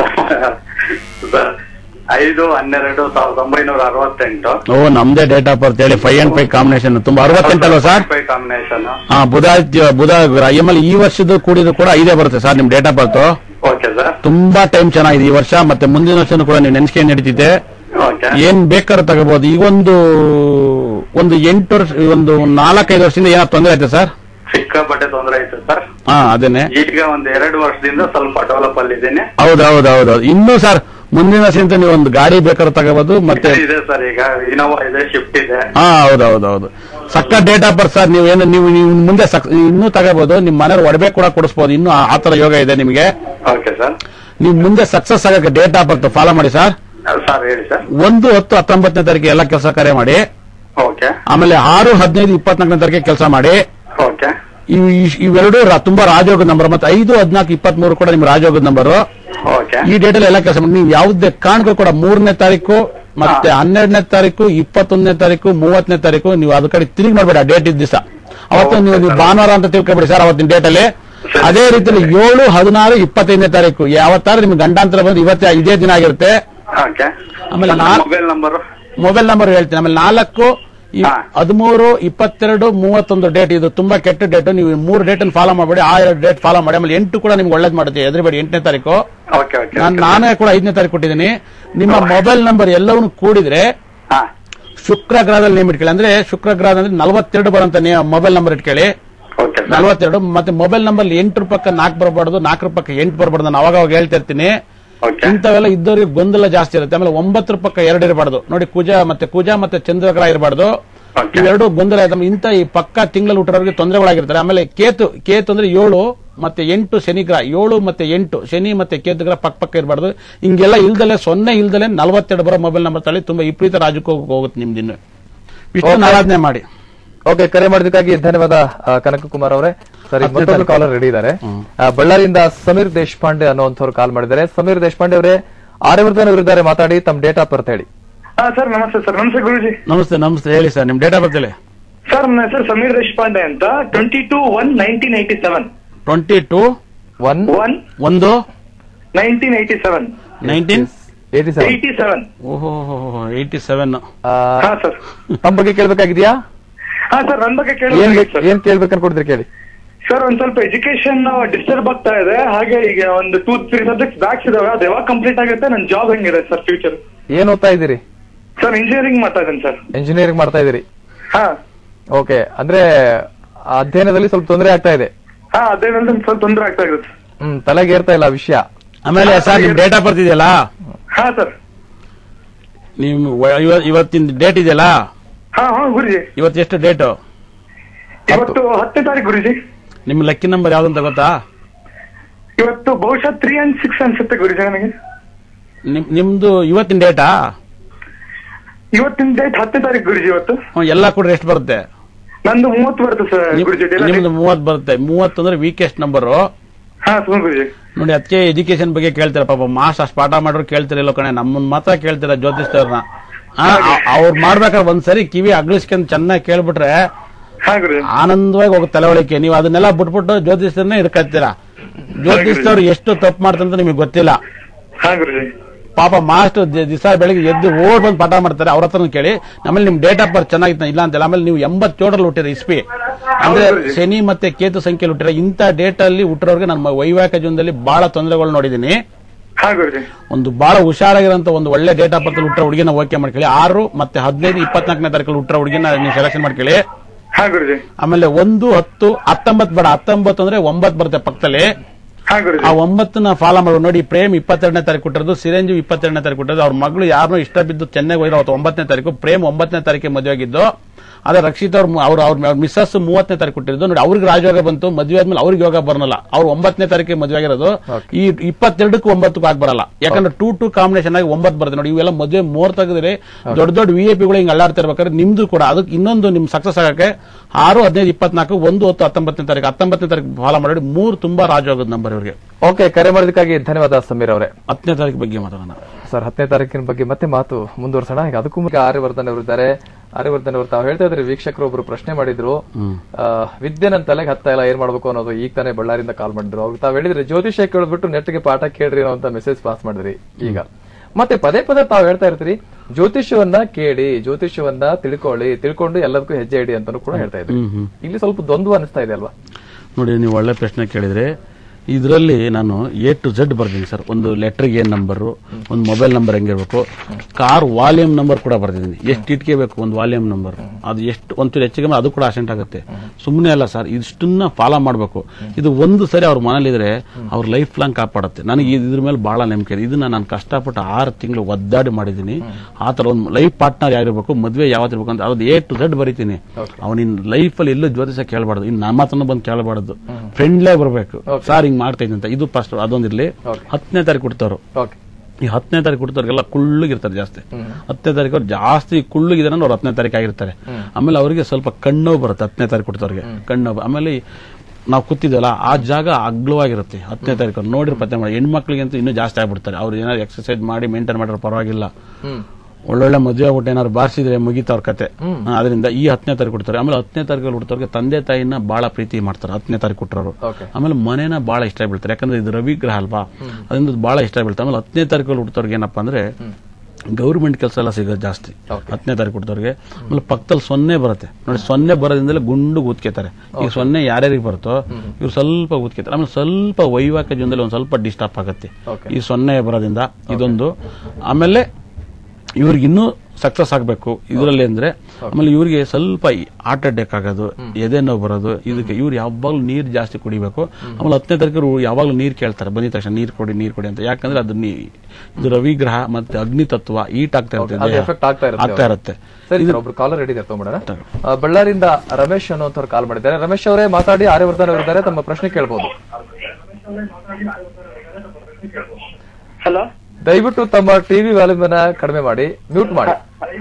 ಸರ್ ಐದು ಹನ್ನೆರಡು ಸಾವಿರದ ಒಂಬೈನೂರ ಅರವತ್ತೆಂಟು ಓ ನಮ್ದೇ ಡೇಟ್ ಆಫ್ ಬರ್ತ್ ಹೇಳಿ ಫೈವ್ ಅಂಡ್ ಫೈವ್ ಕಾಂಬಿನೇಷನ್ ತುಂಬಾ ಅರವತ್ತೆಂಟಲ್ವಾ ಸರ್ ಕಾಂಬಿನೇಷನ್ ಹಾ ಬುಧ ಆದಿತ್ಯ- ಬುಧ ಆಮೇಲೆ ಈ ವರ್ಷದ ಕೂಡಿದ್ರು ಕೂಡ ಐದೇ ಬರುತ್ತೆ ಸರ್ ನಿಮ್ date of birth okay sir ತುಂಬಾ ಟೈಮ್ ಚೆನ್ನಾಗಿದೆ ಈ ವರ್ಷ ಮತ್ತೆ ಮುಂದಿನ ವರ್ಷನೂ ಕೂಡ ನೀವು ನೆನ್ಸ್ಕೊಂಡು ನಡೀತಿದೆ ಓಕೆ ಏನ್ ಬೇಕಾದ್ರೂ ತಗೋಬಹುದು ಈಗ ಒಂದು ಒಂದು ಎಂಟು ವರ್ಷ ಒಂದು ನಾಲ್ಕೈದು ವರ್ಷದಿಂದ ಏನಾದ್ರು ತೊಂದರೆ ಆಯ್ತಾ ಸರ್ ಸಿಕ್ಕಾಪಟ್ಟೆ ತೊಂದರೆ ಆಯ್ತು ಸರ್ ಹಾ ಅದೇನೆ ಈಗ ಒಂದ್ ಎರಡು ವರ್ಷದಿಂದ ಸ್ವಲ್ಪ ಡೆವಲಪ್ ಅಲ್ಲಿದ್ದೀನಿ ಹೌದು ಹೌದು ಹೌದು ಹೌದು ಇನ್ನೂ ಸರ್ ಮುಂದಿನ ವರ್ಷದಿಂದ ನೀವು ಒಂದು ಗಾಡಿ ಬೇಕಾದ್ರೂ ತಗೋಬಹುದು ಮತ್ತೆ ಇದೆ ಸರ್ ಈಗ ಇನೋವಾ ಇದೆ ಶಿಫ್ಟ್ ಇದೆ ಹಾ ಹೌದು ಹೌದು ಹೌದು ಸಕ್ಕ ಡೇಟ್ ಆಫ್ ಬರ್ತ್ ಸರ್ ನೀವು ಏನು ನೀವು ನೀವು ಮುಂದೆ ಸಕ್- ಇನ್ನೂ ತಗೋಬಹುದು ನಿಮ್ ಮನೆಯವ್ರು ಒಡವೆ ಕೂಡ ಕೊಡಿಸ್ಬೋದು ಇನ್ನೂ ಆ- ಆ ತರ ಯೋಗ ಇದೆ ನಿಮಗೆ ಓಕೆ ಸರ್ ನೀವು ಮುಂದೆ ಸಕ್ಸಸ್ ಆಗಕ್ಕೆ ಡೇಟ್ ಆಫ್ ಬರ್ತ್ ಫಾಲೋ ಮಾಡಿ ಸರ್ ಸರ್ ಹೇಳಿ ಸರ್ ಒಂದು ಹತ್ತು ಹತ್ತೊಂಬತ್ತನೇ ತಾರೀಕು ಎಲ್ಲ ಕೆಲಸ ಕಾರ್ಯ ಮಾಡಿ ಓಕೆ ಆಮೇಲೆ ಆರು ಹದಿನೈದು ಇಪ್ಪತ್ನಾಲ್ಕನೇ ತಾರೀಕಿಗೆ ಕೆಲಸ ಮಾಡಿ ಓಕೆ ಇವ್- ಇವ್- ಇವೆರಡು ರಾ- ತುಂಬಾ ರಾಜಯೋಗದ ನಂಬರ್ ಮತ್ತೆ ಐದು ಹದಿನಾಲ್ಕು ಇಪ್ಪತ್ಮೂರು ಕೂಡ ನಿಮ್ ರಾಜಯೋಗದ ನಂಬರು ಓಕೆ ಈ ಡೇಟ್ ಅಲ್ಲಿ ಎಲ್ಲ ಕೆಲಸ ಮಾಡಿ ನೀವು ಯಾವುದೇ ಕಾರಣಕ್ಕೂ ಕೂಡ ಮೂರನೇ ತಾರೀಕು ಮತ್ತೆ ಹನ್ನೆರಡನೇ ತಾರೀಕು ಇಪ್ಪತ್ತೊಂದನೇ ತಾರೀಕು ಮೂವತ್ತನೇ ತಾರೀಕು ನೀವು ಅದ್ರ ಕಡೆ ತಿರುಗಿ ಮಾಡಬೇಡ ಡೇಟ್ ಇದ್ದ ದಿವಸ ಅವತ್ತು ನೀವು ನೀವು ಭಾನುವಾರ ಅಂತ ತಿಳ್ಕೊಬೇಡಿ ಸರ್ ಅವತ್ತಿನ ಡೇಟ್ ಅಲ್ಲಿ ಅದೇ ರೀತಿಯಲ್ಲಿ ಏಳು ಹದಿನಾರು ಇಪ್ಪತ್ತೈದನೇ ತಾರೀಕು ಯಾವತ್ತಾರು ನಿಮ್ಗೆ ಗಂಡಾಂತರ ಬಂದು ಇವತ್ತೇ ಇದೇ ದಿನ ಆಗಿರುತ್ತೆ ಓಕೆ ಆಮೇಲೆ ನಾ- ಮೊಬೈಲ್ ನಂಬರು ಮೊಬೈಲ್ ನಂಬರ್ ಹೇಳ್ತೀನಿ ಆಮೇಲೆ ನಾಲ್ಕು ಈ ಹಾ. ಹದಿಮೂರು ಇಪ್ಪತ್ತೆರಡು ಮೂವತ್ತೊಂದು ಡೇಟ್ ಇದು ತುಂಬಾ ಕೆಟ್ಟ ಡೇಟ್ ನೀವು ಈ ಮೂರು ಡೇಟ್ ಫಾಲೋ ಮಾಡಬೇಡಿ ಆ ಎರಡು ಡೇಟ್ ಫಾಲೋ ಮಾಡಿ ಆಮೇಲೆ ಎಂಟು ಕೂಡ ನಿಮ್ಗೆ ಒಳ್ಳೇದು ಮಾಡುತ್ತೆ ಎದುರುಬೇಡಿ ಎಂಟನೇ ತಾರೀಕು ಓಕೆ ಓಕೆ ನಾನು ನಾನೇ ಕೂಡ ಐದನೇ ತಾರೀಕು ಕೊಟ್ಟಿದ್ದೀನಿ ನಿಮ್ಮ ಮೊಬೈಲ್ ನಂಬರ್ ಎಲ್ಲವನ್ನು ಕೂಡಿದ್ರೆ ಹಾ ಶುಕ್ರ ಗ್ರಹದಲ್ಲಿ ನೇಮ್ ಇಟ್ಕೊಳ್ಳಿ ಅಂದ್ರೆ ಶುಕ್ರ ಗ್ರಹ ಅಂದ್ರೆ ನಲವತ್ತೆರಡು ಬರುವಂತ ಮೊಬೈಲ್ ನಂಬರ್ ಇಟ್ಕೊಳ್ಳಿ ಓಕೆ ಸರ್ ನಲವತ್ತೆರಡು ಮತ್ತೆ ಮೊಬೈಲ್ ನಂಬರ್ ಎಂಟು ರೂಪಾಯಿ ನಾಲ್ಕು ಬರಬಾರ್ದು ನಾಲ್ಕು ರೂಪಾಯಿ ಎಂಟು ಬರಬಾರ್ದು ನಾನು ಅವಾಗ ಅವಾಗ ಹೇಳ್ತಾ ಇರ್ತೀನಿ ಓಕೆ ಇಂಥವೆಲ್ಲ ಇದ್ದವರಿಗೆ ಗೊಂದಲ ಜಾಸ್ತಿ ಇರುತ್ತೆ ಆಮೇಲೆ ಒಂಬತ್ತು ರೂಪಾಯಿ ಎರಡು ಇರಬಾರ್ದು ನೋಡಿ ಕುಜ ಮತ್ತೆ ಕುಜ ಮತ್ತೆ ಚಂದ್ರಗ್ರಹ ಇರಬಾರ್ದು Okay. ಇವೆರಡು ಗೊಂದಲ ಆಯ್ತು ಆಮೇಲೆ ಇಂಥ ಈ ಪಕ್ಕ ತಿಂಗಳಲ್ಲಿ ಹುಟ್ಟೋರಿಗೆ ತೊಂದರೆಗಳಾಗಿರ್ತಾರೆ ಆಮೇಲೆ ಕೇತು ಕೇತು ಅಂದ್ರೆ ಏಳು ಮತ್ತೆ ಎಂಟು ಶನಿ ಗ್ರಹ ಏಳು ಮತ್ತೆ ಎಂಟು ಶನಿ ಮತ್ತೆ ಕೇತು ಗ್ರಹ ಪಕ್ಕ ಪಕ್ಕ ಇರಬಾರ್ದು ಹಿಂಗೆಲ್ಲ ಇಲ್ದಲೆ ಸೊನ್ನೆ ಇಲ್ದಲೆ ನಲವತ್ತೆರಡು ಬರೋ ಮೊಬೈಲ್ ನಂಬರ್ ತಳಿ ತುಂಬಾ ವಿಪರೀತ ರಾಜಕ್ಕೆ ಹೋಗ್- ಹೋಗುತ್ತೆ ನಿಮ್ದಿನ್ನು ವಿಷ್ಣು Okay. ಆರಾಧನೆ ಮಾಡಿ ಓಕೆ ಕರೆ ಮಾಡಿದಕ್ಕಾಗಿ ಧನ್ಯವಾದ ಆ, ಕನಕಕುಮಾರ್ ಅವರೇ ಸರಿ ಹತ್ತನೇ ಮತ್ತೊಂದು ತಾರೀಕು. ಕಾಲರ್ ರೆಡಿ ಇದ್ದಾರೆ ಹ್ಮ್. ಆ, ಬಳ್ಳಾರಿಯಿಂದ ಸಮೀರ್ ದೇಶಪಾಂಡೆ ಅನ್ನುವಂಥವ್ರು ಕಾಲ್ ಮಾಡಿದ್ದಾರೆ ಸಮೀರ್ ದೇಶಪಾಂಡೆ ಅವರೇ ಆರ್ಯವರ್ಧನ್ ಅವರಿದ್ದಾರೆ ಮಾತಾಡಿ ತಮ್ಮ ಡೇಟ್ ಆಫ್ ಬರ್ತ್ ಹೇಳಿ ಹಾ ಸರ್ ನಮಸ್ತೆ ಸರ್ ನಮಸ್ತೆ ಗುರುಜಿ ನಮಸ್ತೆ ನಮಸ್ತೆ ಹೇಳಿ ಸರ್ ನಿಮ್ ಡೇಟ್ ಆಫ್ ಬರ್ತ್ ಹೇಳಿ ಸರ್ ನನ್ನ ಹೆಸರು ಸಮೀರ್ ದೇಶಪಾಂಡೆ ಅಂತ twenty two one nineteen eighty seven twenty two one one ಒಂದು nineteen eighty seven nineteen eighty seven eighty seven ಓಹೋ ಏಯ್ಟಿ ಸೆವೆನ್ ಹಾ ಸರ್ ತಮ್ಮ ಬಗ್ಗೆ ಕೇಳ್ಬೇಕಾಗಿದ್ಯಾ ಹಾ ಸರ್ ನನ್ ಬಗ್ಗೆ ಏನ್ ಕೇಳಿ ಬೇಕ್- ಏನ್ ಕೇಳ್ಬೇಕು ಅನ್ಕೊಂಡಿದ್ರಿ ಕೇಳಿ ಸರ್ ಒಂದ್ ಸ್ವಲ್ಪ ಎಜುಕೇಶನ್ ಡಿಸ್ಟರ್ಬ್ ಆಗ್ತಾ ಇದೆ ಹಾಗೆ ಈಗ ಒಂದು ಟೂ ತ್ರೀ ಸಬ್ಜೆಕ್ಟ್ಸ್ ಬ್ಯಾಕ್ಸ್ ಇದಾವೆ ಅದು ಯಾವಾಗ ಕಂಪ್ಲೀಟ್ ಆಗುತ್ತೆ ನನ್ನ ಜಾಬ್ ಹೆಂಗಿದೆ ಸರ್ ಫ್ಯೂಚರ್ ಏನ್ ಓದ್ತಾ ಇದ್ದೀರಿ ಸರ್ ಇಂಜಿನಿಯರಿಂಗ್ ಮಾಡ್ತಾ ಇದ್ದೇನೆ ಸರ್ ಇಂಜಿನಿಯರಿಂಗ್ ಮಾಡ್ತಾ ಇದ್ದೀರಿ ಹಾ ಓಕೆ ಅಂದ್ರೆ ಆ ಅಧ್ಯಯನದಲ್ಲಿ ಸ್ವಲ್ಪ ತೊಂದರೆ ಆಗ್ತಾ ಇದೆ ಹಾ ಅದೇ ಸ್ವಲ್ಪ ತೊಂದರೆ ಆಗ್ತಾ ಇರುತ್ತೆ ಹ್ಮ್ ತಲೆಗೆ ಏರ್ತಾ ಇಲ್ಲ ಆ ವಿಷಯ ಆಮೇಲೆ ಸರ್ ನಿಮ್ ಡೇಟ್ ಆಫ್ ಬರ್ತ್ ಇದೆಯಲ್ಲ ಹಾ ಸರ್ ನಿಮ್ ವ- ಇವ- ಇವತ್ತಿನ ಡೇಟ್ ಇದೆಯಲ್ಲ ಹಾ ಹಾ ಗುರುಜಿ ಇವತ್ತು ಎಷ್ಟು ಡೇಟು ಇವತ್ತು ಹತ್ತನೇ ತಾರೀಕು ಗುರುಜಿ ನಿಮ್ ಲಕ್ಕಿ ನಂಬರ್ ಯಾವ್ದಂತ ಗೊತ್ತಾ ಇವತ್ತು ಬಹುಶಃ ತ್ರೀ ಅಂಡ್ ಸಿಕ್ಸ್ ಅನ್ಸುತ್ತೆ ಗುರುಜಿ ನನಗೆ ನಿಮ್- ನಿಮ್ದು ಇವತ್ತಿನ ಡೇಟಾ ಇವತ್ತಿನ ಡೇಟ್ ಹತ್ತನೇ ತಾರೀಕು ಗುರುಜಿ ಇವತ್ತು ಎಲ್ಲ ಕೂಡ ಎಷ್ಟು ಬರುತ್ತೆ ನಂದು ಮೂವತ್ತು ಬರುತ್ತೆ ಸರ್ ನಿಮ್- ಗುರುಜಿ ಡೈಲಿ- ನಿಮ್ದು ಮೂವತ್ ಬರುತ್ತೆ ಮೂವತ್ತು ಅಂದ್ರೆ ವೀಕೆಸ್ಟ್ ನಂಬರು ಹಾ ಸುಮ್ ಗುರುಜಿ ನೋಡಿ ಅದಕ್ಕೆ ಎಜುಕೇಶನ್ ಬಗ್ಗೆ ಕೇಳ್ತೀರ ಪಾಪ ಮಾಸ್ ಅಷ್ಟು ಪಾಠ ಮಾಡೋರು ಕೇಳ್ತಿರಲ್ಲ ಕಣೆ ನಮ್ಮನ್ ಮಾತ್ರ ಕೇಳ್ತೀರ ಜ್ಯೋತಿಷ್ಠವ್ರನ್ನ ಅವ್ರು ಮಾಡ್ಬೇಕಾದ್ರೆ ಒಂದ್ಸರಿ ಕಿವಿ ಅಗ್ಳಿಸ್ಕೊಂಡ್ ಚೆನ್ನಾಗಿ ಕೇಳ್ಬಿಟ್ರೆ ಹಾ ಗುರುಜಿ ಆನಂದವಾಗಿ ಹೋಗುತ್ತೆ ತಲೆವಳಿಕೆ ನೀವು ಅದನ್ನೆಲ್ಲ ಬಿಟ್ಬಿಟ್ಟು ಜ್ಯೋತಿಷ್ಠರನ್ನೇ ಹಿಡ್ಕತ್ತೀರಾ ಜ್ಯೋತಿಷ್ಠವ್ರು ಎಷ್ಟು ತಪ್ಪು ಮಾಡ್ತಂತ ನಿಮಗೆ ಗೊತ್ತಿಲ್ಲ ಹಾ ಗುರುಜಿ ಪಾಪ ಮಾಸ್ಟರ್ ದಿವಸ ಬೆಳಿಗ್ಗೆ ಎದ್ದು ಓಡ್ ಬಂದು ಪಾಠ ಮಾಡ್ತಾರೆ ಅವ್ರ ಹತ್ರ ಕೇಳಿ ಆಮೇಲೆ ನಿಮ್ ಡೇಟ್ ಆಫ್ ಬರ್ತ್ ಚೆನ್ನಾಗಿತ್ತ ಇಲ್ಲ ಅಂತಲ್ಲ ಆಮೇಲೆ ನೀವು ಎಂಬತ್ತೇಳರಲ್ಲಿ ಹುಟ್ಟಿರ ಇಸ್ಪಿ ಅಂದ್ರೆ ಹೌದು. ಶನಿ ಮತ್ತೆ ಕೇತು ಸಂಖ್ಯೆಯಲ್ಲಿ ಹುಟ್ಟಿರ ಇಂಥ ಡೇಟ್ ಅಲ್ಲಿ ಹುಟ್ಟಿರೋರ್ಗೆ ನನ್ನ ವೈವಾಹಿಕ ಜೀವನದಲ್ಲಿ ಬಹಳ ತೊಂದರೆಗಳು ನೋಡಿದೀನಿ ಹಾ ಗುರುಜಿ ಒಂದು ಬಹಳ ಹುಷಾರಾಗಿರೋಂತ ಒಂದು ಒಳ್ಳೆ ಡೇಟ್ ಆಫ್ ಬರ್ತ್ ಹುಟ್ಟಿರೋ ಹುಡುಗಿನ ಓಕೆ ಮಾಡ್ಕೊಳ್ಳಿ ಆರು ಮತ್ತೆ ಹದಿನೈದು ಇಪ್ಪತ್ನಾಲ್ಕನೇ ತಾರೀಕಲ್ಲಿ ಹುಟ್ಟಿರೋ ಹುಡುಗಿನ ನೀವು ಸೆಲೆಕ್ಷನ್ ಮಾಡ್ಕೊಳ್ಳಿ ಹಾ ಗುರುಜಿ ಆಮೇಲೆ ಒಂದು ಹತ್ತು ಹತ್ತೊಂಬತ್ತು ಬೇಡ ಹತ್ತೊಂಬತ್ತು ಅಂದ್ರೆ ಒಂಬತ್ತು ಬರುತ್ತೆ ಪಕ್ಕದಲ್ಲಿ ಹಾ ಗುರುಜಿ ಆ ಒಂಬತ್ತನ್ನ ಫಾಲೋ ಮಾಡೋ ನೋಡಿ ಪ್ರೇಮ್ ಇಪ್ಪತ್ತೆರಡನೇ ತಾರೀಕು ಕೊಟ್ಟಿರೋದು ಸಿರಂಜೀವ್ ಇಪ್ಪತ್ತೆರಡನೇ ತಾರೀಕು ಕೊಟ್ಟಿರೋದು ಅವ್ರ ಮಗಳು ಯಾರನ್ನೋ ಇಷ್ಟ ಬಿದ್ದು ಚೆನ್ನೈಗೆ ಹೋಗಿರೋ ಅವತ್ತು ಒಂಬತ್ತನೇ ತಾರೀಕು ಪ್ರೇಮ್ ಒಂಬತ್ತನೇ ತಾರೀಕಿಗೆ ಮದುವೆ ಆಗಿದ್ದು ಅದೇ ರಕ್ಷಿತ್ ಅವ್ರ ಅವ್ರ ಅವ್ರ ಮಿಸ್ಸಸ್ ಮೂವತ್ತನೇ ತಾರೀಕು ಕೊಟ್ಟಿರೋದು ನೋಡಿ ಅವ್ರಿಗೆ ರಾಜಯೋಗ ಬಂತು ಮದುವೆ ಆದ್ಮೇಲೆ ಅವ್ರಿಗೆ ಯೋಗ ಬರಲ್ಲ ಅವ್ರು ಒಂಬತ್ತನೇ ತಾರೀಕಿಗೆ ಮದುವೆ ಆಗಿರೋದು ಈ ಇಪ್ಪತ್ತೆರಡಕ್ಕೂ ಒಂಬತ್ತಕ್ಕೂ ಆಗಿ ಬರಲ್ಲ ಯಾಕಂದ್ರೆ ಟೂ ಟೂ ಕಾಂಬಿನೇಷನ್ ಆಗಿ ಒಂಬತ್ತು ಬರುತ್ತೆ ನೋಡಿ ಇವೆಲ್ಲ ಮದುವೆ ಮೂರ್ ತೆಗೆದ್ರೆ ದೊಡ್ಡ ದೊಡ್ಡ ವಿ ಐ ಪಿಗಳು ಹಿಂಗೆ ಅಲ್ಲಾಡ್ತಾ ಇರ್ಬೇಕಾದ್ರೆ ನಿಮ್ದು ಕೂಡ ಅದಕ್ಕೆ ಇನ್ನೊಂದು ನಿಮ್ ಸಕ್ಸಸ್ ಆಗಕ್ಕೆ ಆರು ಹದಿನೈದು ಇಪ್ಪತ್ನಾಲ್ಕು ಒಂದು ಹೊತ್ತು ಹತ್ತೊಂಬತ್ತನೇ ತಾರೀಕು ಹತ್ತೊಂಬತ್ತನೇ ತಾರೀಕು ಫಾಲೋ ಮಾಡಿ ಮೂರು ತುಂಬಾ ರಾಜಯೋಗದ ನಂಬರ್ ಇವ್ರಿಗೆ ಓಕೆ ಕರೆ ಮಾಡೋದಕ್ಕಾಗಿ ಧನ್ಯವಾದ ಸಮೀರ್ ಅವರೇ ಹತ್ತನೇ ತಾರೀಕು ಬಗ್ಗೆ ಮಾತಾಡೋಣ ಸರ್ ಹತ್ತನೇ ತಾರೀಕಿನ ಬಗ್ಗೆ ಮತ್ತೆ ಮಾತು ಮುಂದುವರ್ಸೋಣ ಈಗ ಅದಕ್ಕೂ ಮುಖ್ಯ ಆರ್ಯವರ್ಧನ್ ಅವರು ಇದ್ದಾರೆ ಆರ್ಯವರ್ಧನ್ ಅವರು ತಾವು ಹೇಳ್ತಾ ಇದ್ರೆ ವೀಕ್ಷಕರು ಒಬ್ರು ಪ್ರಶ್ನೆ ಮಾಡಿದ್ರು ಆ, ವಿದ್ಯೆ ನನ್ನ ತಲೆಗೆ ಹತ್ತ ಇಲ್ಲ ಏನ್ ಮಾಡ್ಬೇಕು ಅನ್ನೋದು ಈಗ ತಾನೇ ಬಳ್ಳಾರಿಯಿಂದ ಕಾಲ್ ಮಾಡಿದ್ರು ಅವ್ರು ತಾವು ಹೇಳಿದ್ರೆ ಜ್ಯೋತಿಷ್ಯ ಕೇಳ್ಬಿಟ್ಟು ನೆಟ್ಗೆ ಪಾಠ ಕೇಳ್ರಿ ಅನ್ನೋ ಮೆಸೇಜ್ ಪಾಸ್ ಮಾಡಿದ್ರಿ ಈಗ ಮತ್ತೆ ಪದೇ ಪದೇ ತಾವು ಹೇಳ್ತಾ ಇರ್ತೀರಿ ಜ್ಯೋತಿಷ್ಯವನ್ನ ಕೇಳಿ ಜ್ಯೋತಿಷ್ಯವನ್ನ ತಿಳ್ಕೊಳ್ಳಿ ತಿಳ್ಕೊಂಡು ಎಲ್ಲದಕ್ಕೂ ಹೆಜ್ಜೆ ಇಡಿ ಅಂತಾನು ಕೂಡ ಹೇಳ್ತಾ ಇದ್ರಿ ಇಲ್ಲಿ ಸ್ವಲ್ಪ ದ್ವಂದ್ವ ಅನಿಸ್ತಾ ಇದೆ ಅಲ್ವಾ ನೋಡಿ ನೀವು ಒಳ್ಳೆ ಪ್ರಶ್ನೆ ಕೇಳಿದ್ರೆ ಇದರಲ್ಲಿ ನಾನು ಎ ಟು ಝೆಡ್ ಬರ್ತೀನಿ ಸರ್ ಒಂದು ಲೆಟರ್ಗೆ ಏನ್ ನಂಬರು ಒಂದು ಮೊಬೈಲ್ ನಂಬರ್ ಹೆಂಗಿರ್ಬೇಕು ಕಾರ್ ವಾಲ್ಯೂಮ್ ನಂಬರ್ ಕೂಡ ಬರ್ತಿದ್ದೀನಿ ಎಷ್ಟು ಇಟ್ಕೋಬೇಕು ಒಂದು ವಾಲ್ಯೂಮ್ ನಂಬರ್ ಅದು ಎಷ್ಟು ಒಂಚೂರು ಹೆಚ್ಚಿಗೆ ಬಂದ್ರೆ ಅದು ಕೂಡ ಅಸೆಂಟ್ ಆಗುತ್ತೆ ಸುಮ್ಮನೆ ಅಲ್ಲ ಸರ್ ಇಷ್ಟನ್ನ ಫಾಲೋ ಮಾಡಬೇಕು ಇದು ಒಂದು ಸರಿ ಅವ್ರ ಮನೇಲಿದ್ರೆ ಅವ್ರ ಲೈಫ್ ಲಾಂಗ್ ಕಾಪಾಡುತ್ತೆ ನನಗೆ ಇದ್ರ ಮೇಲೆ ಬಹಳ ನಂಬಿಕೆ ಇದೆ ಇದನ್ನ ನಾನು ಕಷ್ಟಪಟ್ಟು ಆರು ತಿಂಗಳು ಒದ್ದಾಡಿ ಮಾಡಿದ್ದೀನಿ ಆ ತರ ಒಂದು ಲೈಫ್ ಪಾರ್ಟ್ನರ್ ಯಾರಿರ್ಬೇಕು ಮದುವೆ ಯಾವತ್ತಿರ್ಬೇಕು ಅಂತ ಅದು ಎ ಟು ಝೆಡ್ ಬರೀತೀನಿ ಅವನಿನ್ ಲೈಫಲ್ಲಿ ಎಲ್ಲೂ ಜ್ಯೋತಿಷ ಕೇಳಬಾರ್ದು ಇನ್ನು ನಮ್ಮ ಹತ್ರನೂ ಬಂದು ಕೇಳಬಾರ್ದು ಫ್ರೆಂಡ್ಲೇ ಬರಬೇಕು ಸರ್ ಹಿಂಗ್ ಮಾಡ್ತಾ ಇದ್ದೀನಿ ಅಂತ ಇದು ಫಸ್ಟ್ ಅದೊಂದಿರ್ಲಿ Okay. ಹತ್ತನೇ ತಾರೀಕು ಕೊಡ್ತಾರು ಓಕೆ ಈ ಹತ್ತನೇ ತಾರೀಕು ಹುಟ್ಟಿದವ್ರಿಗೆಲ್ಲ ಕುಳ್ಳುಗಿರ್ತಾರೆ ಜಾಸ್ತಿ ಹತ್ತನೇ ತಾರೀಕು ಅವ್ರು ಜಾಸ್ತಿ ಕುಳ್ಳುಗಿದಾರೆ ಅವ್ರು ಹತ್ತನೇ ತಾರೀಕು ಆಗಿರ್ತಾರೆ ಆಮೇಲೆ ಅವರಿಗೆ ಸ್ವಲ್ಪ ಕಣ್ಣು ಬರುತ್ತೆ ಹತ್ತನೇ ತಾರೀಕು ಹುಟ್ಟಿದವ್ರಿಗೆ ಕಣ್ಣು ಆಮೇಲೆ ನಾವು ಕೂತಿದ್ದಲ್ಲ ಆ ಜಾಗ ಅಗ್ಲವಾಗಿರುತ್ತೆ ಹತ್ತನೇ ತಾರೀಕು ಅವ್ರು ನೋಡಿದ್ರೆ ಪತ್ತೆ ಮಾಡಿ ಹೆಣ್ಮಕ್ಳಿಗಂತೂ ಇನ್ನೂ ಜಾಸ್ತಿ ಆಗ್ಬಿಡ್ತಾರೆ ಅವ್ರು ಏನಾದ್ರು ಎಕ್ಸರ್ಸೈಸ್ ಮಾಡಿ ಮೇಂಟೈನ್ ಮಾಡಿದ್ರೆ ಪರವಾಗಿಲ್ಲ ಹ್ಮ್ ಒಳ್ಳೊಳ್ಳೆ ಮದುವೆ ಆಗ್ಬಿಟ್ಟು ಏನಾದ್ರು ಬಾರಿಸಿದ್ರೆ ಮುಗೀತ ಅವ್ರ ಕತೆ ಅದರಿಂದ ಈ ಹತ್ತನೇ ತಾರೀಕು ಕೊಡ್ತಾರೆ ಆಮೇಲೆ ಹತ್ತನೇ ತಾರೀಕು ಹುಡ್ತವ್ರಿಗೆ ತಂದೆ ತಾಯಿನ ಬಹಳ ಪ್ರೀತಿ ಮಾಡ್ತಾರೆ ಹತ್ತನೇ ತಾರೀಕು ಕೊಟ್ಟರು ಓಕೆ ಆಮೇಲೆ ಮನೇನ ಬಹಳ ಇಷ್ಟ ಬೀಳ್ತಾರೆ ಯಾಕಂದ್ರೆ ಇದು ರವಿ ಗ್ರಹ ಅಲ್ವಾ ಅದರಿಂದ ಬಹಳ ಇಷ್ಟ ಬೀಳ್ತಾರೆ ಆಮೇಲೆ ಹತ್ತನೇ ತಾರೀಕು ಹುಡ್ತವ್ರಿಗೆ ಏನಪ್ಪಾ ಅಂದ್ರೆ ಗೌರ್ಮೆಂಟ್ ಕೆಲಸ ಎಲ್ಲ ಸಿಗೋದು ಜಾಸ್ತಿ Okay. ಹತ್ತನೇ ತಾರೀಕು ಹುಡ್ತವ್ರಿಗೆ ಆಮೇಲೆ ಪಕ್ಕದಲ್ಲಿ ಸೊನ್ನೆ ಬರುತ್ತೆ ನೋಡಿ ಸೊನ್ನೆ ಬರೋದ್ರಿಂದಲೇ ಗುಂಡು ಊದ್ಕೆತಾರೆ ಈಗ ಸೊನ್ನೆ ಯಾರ್ಯಾರಿಗೆ ಬರುತ್ತೋ ಇವ್ರು ಸ್ವಲ್ಪ ಊದ್ಕೆತಾರೆ ಆಮೇಲೆ ಸ್ವಲ್ಪ ವೈವಾಹಿಕ ಜೀವನದಲ್ಲಿ ಒಂದ್ ಸ್ವಲ್ಪ ಡಿಸ್ಟರ್ಬ್ ಆಗುತ್ತೆ Okay. ಈ ಸೊನ್ನೆ ಬರೋದ್ರಿಂದ ಇದೊಂದು ಆಮೇಲೆ ಇವ್ರಿಗೆ ಇನ್ನೂ ಸಕ್ಸಸ್ ಆಗಬೇಕು ಇದರಲ್ಲಿ ಅಂದ್ರೆ ಆಮೇಲೆ ಇವ್ರಿಗೆ ಸ್ವಲ್ಪ ಹಾರ್ಟ್ ಅಟ್ಯಾಕ್ ಆಗೋದು ಎದೆ ನೋವು ಬರೋದು ಇದಕ್ಕೆ ಇವ್ರು ಯಾವಾಗಲೂ ನೀರು ಜಾಸ್ತಿ ಕುಡಿಬೇಕು ಆಮೇಲೆ ಹತ್ತನೇ ತಾರೀಕು ಯಾವಾಗಲೂ ನೀರು ಕೇಳ್ತಾರೆ ಬಂದಿದ ತಕ್ಷಣ ನೀರು ಕೊಡಿ ನೀರು ಕೊಡಿ ಅಂತ ಯಾಕಂದ್ರೆ ಅದು ನೀ ಇದು ರವಿಗ್ರಹ ಮತ್ತೆ ಅಗ್ನಿ ತತ್ವ ಈಟ್ ಆಗ್ತಾ ಇರುತ್ತೆ ಅದು ದೇಹ. ಎಫೆಕ್ಟ್ ಆಗ್ತಾ ಇರುತ್ತೆ ಆಗ್ತಾ ಇರುತ್ತೆ ಸರಿ ಸರ್ ಒಬ್ರು ಕಾಲರ್ ರೆಡಿ ಇದ್ದಾರೆ ತಗೊಂಬಿಡೋಣ ಆ, ಬಳ್ಳಾರಿಯಿಂದ ರಮೇಶ್ ಅನ್ನೋಂಥವ್ರು ಕಾಲ್ ಮಾಡಿದ್ದಾರೆ ರಮೇಶ್ ಅವರೇ ಮಾತಾಡಿ ಆರ್ಯವರ್ಧನ್ ಅವರಿದ್ದಾರೆ ತಮ್ಮ ಪ್ರಶ್ನೆ ಕೇಳ್ಬೋದು ಹಲೋ ದಯವಿಟ್ಟು ತಮ್ಮ ಟಿವಿ ವ್ಯಾಲ್ಯೂಮ್ ಅನ್ನ ಕಡಿಮೆ ಮಾಡಿ ಮ್ಯೂಟ್ ಮಾಡಿ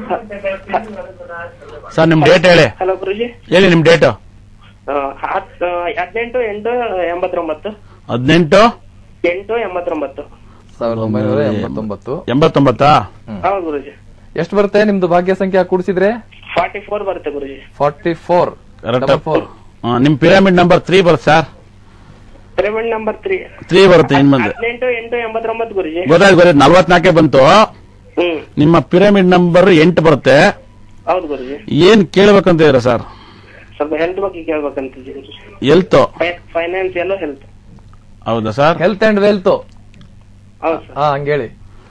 ಸರ್ ನಿಮ್ ಡೇಟ್ ಹೇಳಿ ಹಲೋ ಗುರುಜಿ ಹೇಳಿ ನಿಮ್ ಡೇಟ್ ಆ, ಹತ್- ಆ, ಹದಿನೆಂಟು ಎಂಟು ಎಂಬತ್ತೊಂಬತ್ತು ಹದಿನೆಂಟು ಎಂಟು ಎಂಬತ್ತೊಂಬತ್ತು ಸಾವಿರದ ಒಂಬೈನೂರ ಎಂಬತ್ತೊಂಬತ್ತು ಎಂಬತ್ತೊಂಬತ್ತಾ ಹೌದು ಗುರುಜಿ ಎಷ್ಟು ಬರುತ್ತೆ ನಿಮ್ದು ಭಾಗ್ಯ ಸಂಖ್ಯೆ ಕೂಡಿಸಿದ್ರೆ ಫಾರ್ಟಿ ಫೋರ್ ಬರುತ್ತೆ Guruji forty four correct four ಆ, ನಿಮ್ ಪಿರಾಮಿಡ್ ನಂಬರ್ ತ್ರೀ ಬರುತ್ತೆ sir pyramid number three three ಬರುತ್ತೆ ಇನ್ ಮುಂದೆ ಹದಿನೆಂಟು ಎಂಟು ಎಂಬತ್ತೊಂಬತ್ತು ಗುರುಜಿ ಗೊತ್ತಾಯ್ತು ಗೊತ್ತಾಯ್ತು ನಲ್ವತ್ನಾಲ್ಕೇ ಬಂತು ಹ್ಮ್ ನಿಮ್ಮ ಪಿರಮಿಡ್ ನಂಬರ್ ಎಂಟು ಬರುತ್ತೆ ಹೌದು ಗುರುಜಿ ಏನ್ ಕೇಳ್ಬೇಕಂತ ಇದ್ರ ಸರ್ ಸ್ವಲ್ಪ ಹೆಲ್ತ್ ಬಗ್ಗೆ ಕೇಳ್ಬೇಕಂತಿದ್ವಿ ಗುರುಜಿ ಎಲ್ತ್ ಫೈನಾನ್ಸಿಯಲ್ ಹೆಲ್ತ್ ಹೌದಾ ಸರ್ ಹೆಲ್ತ್ ಅಂಡ್ ವೆಲ್ತ್ ಹೌದು ಸರ್ ಹಾ ಹಂಗೇಳಿ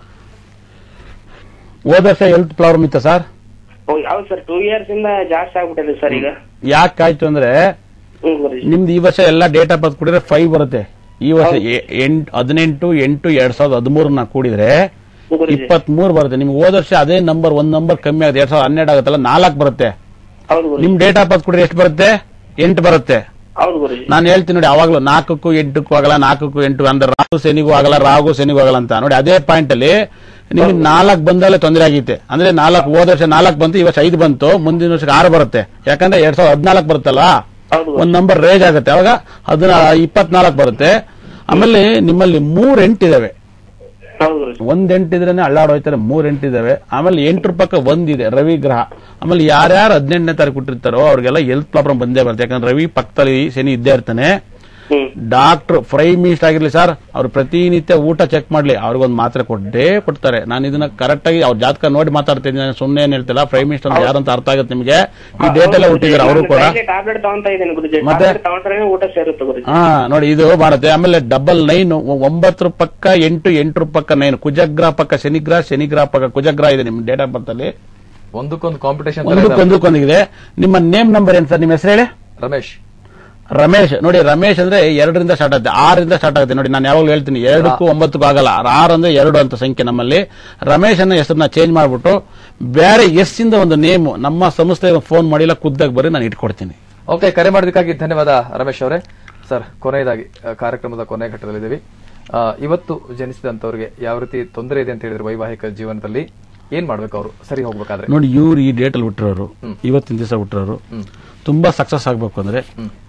ಹೋದ ವರ್ಷ ಹೆಲ್ತ್ ಪ್ರಾಬ್ಲಮ್ ಇತ್ತ ಸರ್ ಹೌದು ಸರ್ ಟೂ ಇಯರ್ಸ್ ಇಂದ ಜಾಸ್ತಿ ಆಗ್ಬಿಟ್ಟಿದೆ ಸರ್ ಈಗ ಯಾಕಾಯ್ತು ಅಂದ್ರೆ ಹ್ಮ್ ಗುರುಜಿ ನಿಮ್ದು ಈ ವರ್ಷ ಎಲ್ಲ ಡೇಟ್ ಆಫ್ ಬರ್ತ್ ಕೂಡಿದ್ರೆ ಫೈವ್ ಬರುತ್ತೆ ಈ ವರ್ಷ ಎ- ಎಂಟ್ ಹದಿನೆಂಟು ಎಂಟು ಎರಡ್ ಸಾವಿರದ ಹದಿಮೂರನ್ನ ಕೂಡಿದ್ರೆ ಹ್ಮ್ ಗುರುಜಿ ಇಪ್ಪತ್ತ್ ಮೂರು ಬರುತ್ತೆ ನಿಮ್ಗೆ ಹೋದ ವರ್ಷ ಅದೇ ನಂಬರ್ ಒಂದ್ ನಂಬರ್ ಕಮ್ಮಿ ಆಗುತ್ತೆ ಎರಡ್ ಸಾವಿರದ ಹನ್ನೆರಡು ಆಗುತ್ತಲ್ಲ ನಾಲ್ಕು ಬರುತ್ತೆ ಹೌದು ಗುರುಜಿ ನಿಮ್ ಡೇಟ್ ಆಫ್ ಬರ್ತ್ ಕೂಡಿದ್ರೆ ಎಷ್ಟು ಬರುತ್ತೆ ಎಂಟು ಬರುತ್ತೆ ಹೌದು ಗುರುಜಿ ನಾನು ಹೇಳ್ತೀನಿ ನೋಡಿ ಅವಾಗ್ಲೂ ನಾಲ್ಕಕ್ಕೂ ಎಂಟಕ್ಕೂ ಆಗಲ್ಲ ನಾಲ್ಕಕ್ಕೂ ಎಂಟು ಅಂದ್ರೆ ರಾಹು ಶನಿಗೂ ಆಗಲ್ಲ ರಾಹು ಶನಿಗೂ ಆಗಲ್ಲ ಅಂತ ನೋಡಿ ಅದೇ ಪಾಯಿಂಟ್ ಅಲ್ಲಿ ನಿಮ್ಗೆ ನಾಲ್ಕು ಬಂದಲ್ಲೇ ತೊಂದರೆ ಆಗೈತೆ ಅಂದ್ರೆ ನಾಲ್ಕು ಹೋದ ವರ್ಷ ನಾಲ್ಕು ಬಂತು ಈ ವರ್ಷ ಐದು ಬಂತು ಮುಂದಿನ ವರ್ಷಕ್ಕೆ ಆರು ಬರುತ್ತೆ ಯಾಕಂದ್ರೆ ಎರಡ್ ಸಾವಿರದ ಹದಿನಾಲ್ಕು ಬರುತ್ತಲ್ಲ ಹೌದು ಒಂದ್ ನಂಬರ್ ರೇಜ್ ಆಗುತ್ತೆ ಅವಾಗ ಅದನ್ನ ಇಪ್ಪತ್ನಾಲ್ಕು ಬರುತ್ತೆ ಆಮೇಲೆ ನಿಮ್ಮಲ್ಲಿ ಮೂರ್ ಎಂಟಿದಾವೆ ಹೌದು ಗುರುಜಿ ಒಂದ್ ಎಂಟಿದ್ರೇನೆ ಅಳ್ಳಾಡೋಯ್ತಾರೆ ಮೂರ್ ಎಂಟಿದಾವೆ ಆಮೇಲೆ ಎಂಟು ರೂಪಾಯಿ ಒಂದಿದೆ ರವಿ ಗ್ರಹ ಆಮೇಲೆ ಯಾರ್ಯಾರು ಹದಿನೆಂಟನೇ ತಾರೀಕು ಕೊಟ್ಟಿರ್ತಾರೋ ಅವ್ರಿಗೆಲ್ಲ ಹೆಲ್ತ್ ಪ್ರಾಬ್ಲಮ್ ಬಂದೇ ಬರುತ್ತೆ ಯಾಕಂದ್ರೆ ರವಿ ಪಕ್ಕದಲ್ಲಿ ಶನಿ ಇದ್ದೇ ಇರ್ತಾನೆ ಹ್ಮ್ ಡಾಕ್ಟರ್ ಪ್ರೈ ಮಿನಿಸ್ಟರ್ ಆಗಿರ್ಲಿ ಸರ್ ಅವ್ರು ಪ್ರತಿನಿತ್ಯ ಊಟ ಚೆಕ್ ಮಾಡ್ಲಿ ಅವ್ರಿಗೊಂದು ಮಾತ್ರೆ ಕೊಟ್ಟೇ ಕೊಡ್ತಾರೆ ನಾನು ಇದನ್ನ ಕರೆಕ್ಟ್ ಆಗಿ ಅವ್ರ ಜಾತಕ ನೋಡಿ ಮಾತಾಡ್ತಾ ಇದ್ದೀನಿ ನಾನು ಸುಮ್ಮನೆ ಏನ್ ಹೇಳ್ತಿಲ್ಲ ಪ್ರೈಮ್ ಮಿನಿಸ್ಟರ್ ಅಂತ ಯಾರು ಅಂತ ಅರ್ಥ ಆಗುತ್ತೆ ನಿಮಗೆ ಈ ಡೇಟ್ ಎಲ್ಲ ಹುಟ್ಟಿದ್ದಾರೆ ಅವರು ಕೂಡ ಟ್ಯಾಬ್ಲೆಟ್ ತಗೊಂತ ಇದ್ದೀನಿ ಗುರುಜಿ ಮತ್ತೆ? ಟ್ಯಾಬ್ಲೆಟ್ ತಗೊಂಡ್ರೆ ಊಟ ಸೇರುತ್ತೆ ಗುರುಜಿ ಹಾ ನೋಡಿ ಇದು ಮಾಡುತ್ತೆ ಆಮೇಲೆ ಡಬಲ್ ನೈನ್ ಒಂಬತ್ತರ ಪಕ್ಕ ಎಂಟು ಎಂಟರ ಪಕ್ಕ ನೈನ್ ಕುಜಗ್ರಹ ಪಕ್ಕ ಶನಿಗ್ರಹ ಶನಿಗ್ರಹ ಪಕ್ಕ ಕುಜಗ್ರಹ ಇದೆ ನಿಮ್ ಡೇಟ್ ಆಫ್ ಬರ್ತ್ ಅಲ್ಲಿ ಒಂದಕ್ಕೊಂದು ಕಾಂಪಿಟೇಷನ್ ಒಂದಕ್ಕೊಂದಕ್ಕೊಂದಿದೆ ನಿಮ್ಮ ನೇಮ್ ನಂಬರ್ ಏನ್ ಸರ್ ನಿಮ್ಮ ಹೆಸರು ಹೇಳಿ ರಮೇಶ್ ರಮೇಶ್ ನೋಡಿ ರಮೇಶ್ ಅಂದ್ರೆ ಎರಡರಿಂದ ಸ್ಟಾರ್ಟ್ ಆಗುತ್ತೆ ಆರರಿಂದ ಸ್ಟಾರ್ಟ್ ಆಗುತ್ತೆ ನೋಡಿ ನಾನು ಯಾವಾಗಲೂ ಹೇಳ್ತೀನಿ ಎರಡಕ್ಕೂ ಒಂಬತ್ತಕ್ಕೂ ಆಗಲ್ಲ ಆರು ಅಂದ್ರೆ ಎರಡು ಅಂತ ಸಂಖ್ಯೆ ನಮ್ಮಲ್ಲಿ ರಮೇಶ್ ಅನ್ನೋ ಹೆಸರನ್ನ ಚೇಂಜ್ ಮಾಡ್ಬಿಟ್ಟು ಬೇರೆ ಎಸ್ ಇಂದ ಒಂದು ನೇಮ್ ನಮ್ಮ ಸಂಸ್ಥೆಗೆ ಫೋನ್ ಮಾಡಿಲ್ಲ ಖುದ್ದಾಗಿ ಬರೀ ನಾನು ಇಟ್ಕೊಡ್ತೀನಿ ಓಕೆ ಕರೆ ಮಾಡೋದಕ್ಕಾಗಿ ಧನ್ಯವಾದ ರಮೇಶ್ ಅವರೇ ಸರ್ ಕೊನೆಯದಾಗಿ ಆ, ಕಾರ್ಯಕ್ರಮದ ಕೊನೆಯ ಘಟ್ಟದಲ್ಲಿದ್ದೀವಿ ಆ, ಇವತ್ತು ಜನಿಸಿದಂತವ್ರಿಗೆ ಯಾವ ರೀತಿ ತೊಂದರೆ ಇದೆ ಅಂತ ಹೇಳಿದ್ರೆ ವೈವಾಹಿಕ ಜೀವನದಲ್ಲಿ ಏನ್ ಮಾಡ್ಬೇಕು ಅವರು ಸರಿ ಹೋಗ್ಬೇಕಾದ್ರೆ ನೋಡಿ ಇವ್ರು ಈ ಡೇಟ್ ಅಲ್ಲಿ ಹುಟ್ಟಿರೋರು ಇವತ್ತಿನ ದಿವಸ ಹುಟ್ಟಿರೋರು ತುಂಬಾ ಸಕ್ಸಸ್ ಆಗ್ಬೇಕು ಅಂದ್ರೆ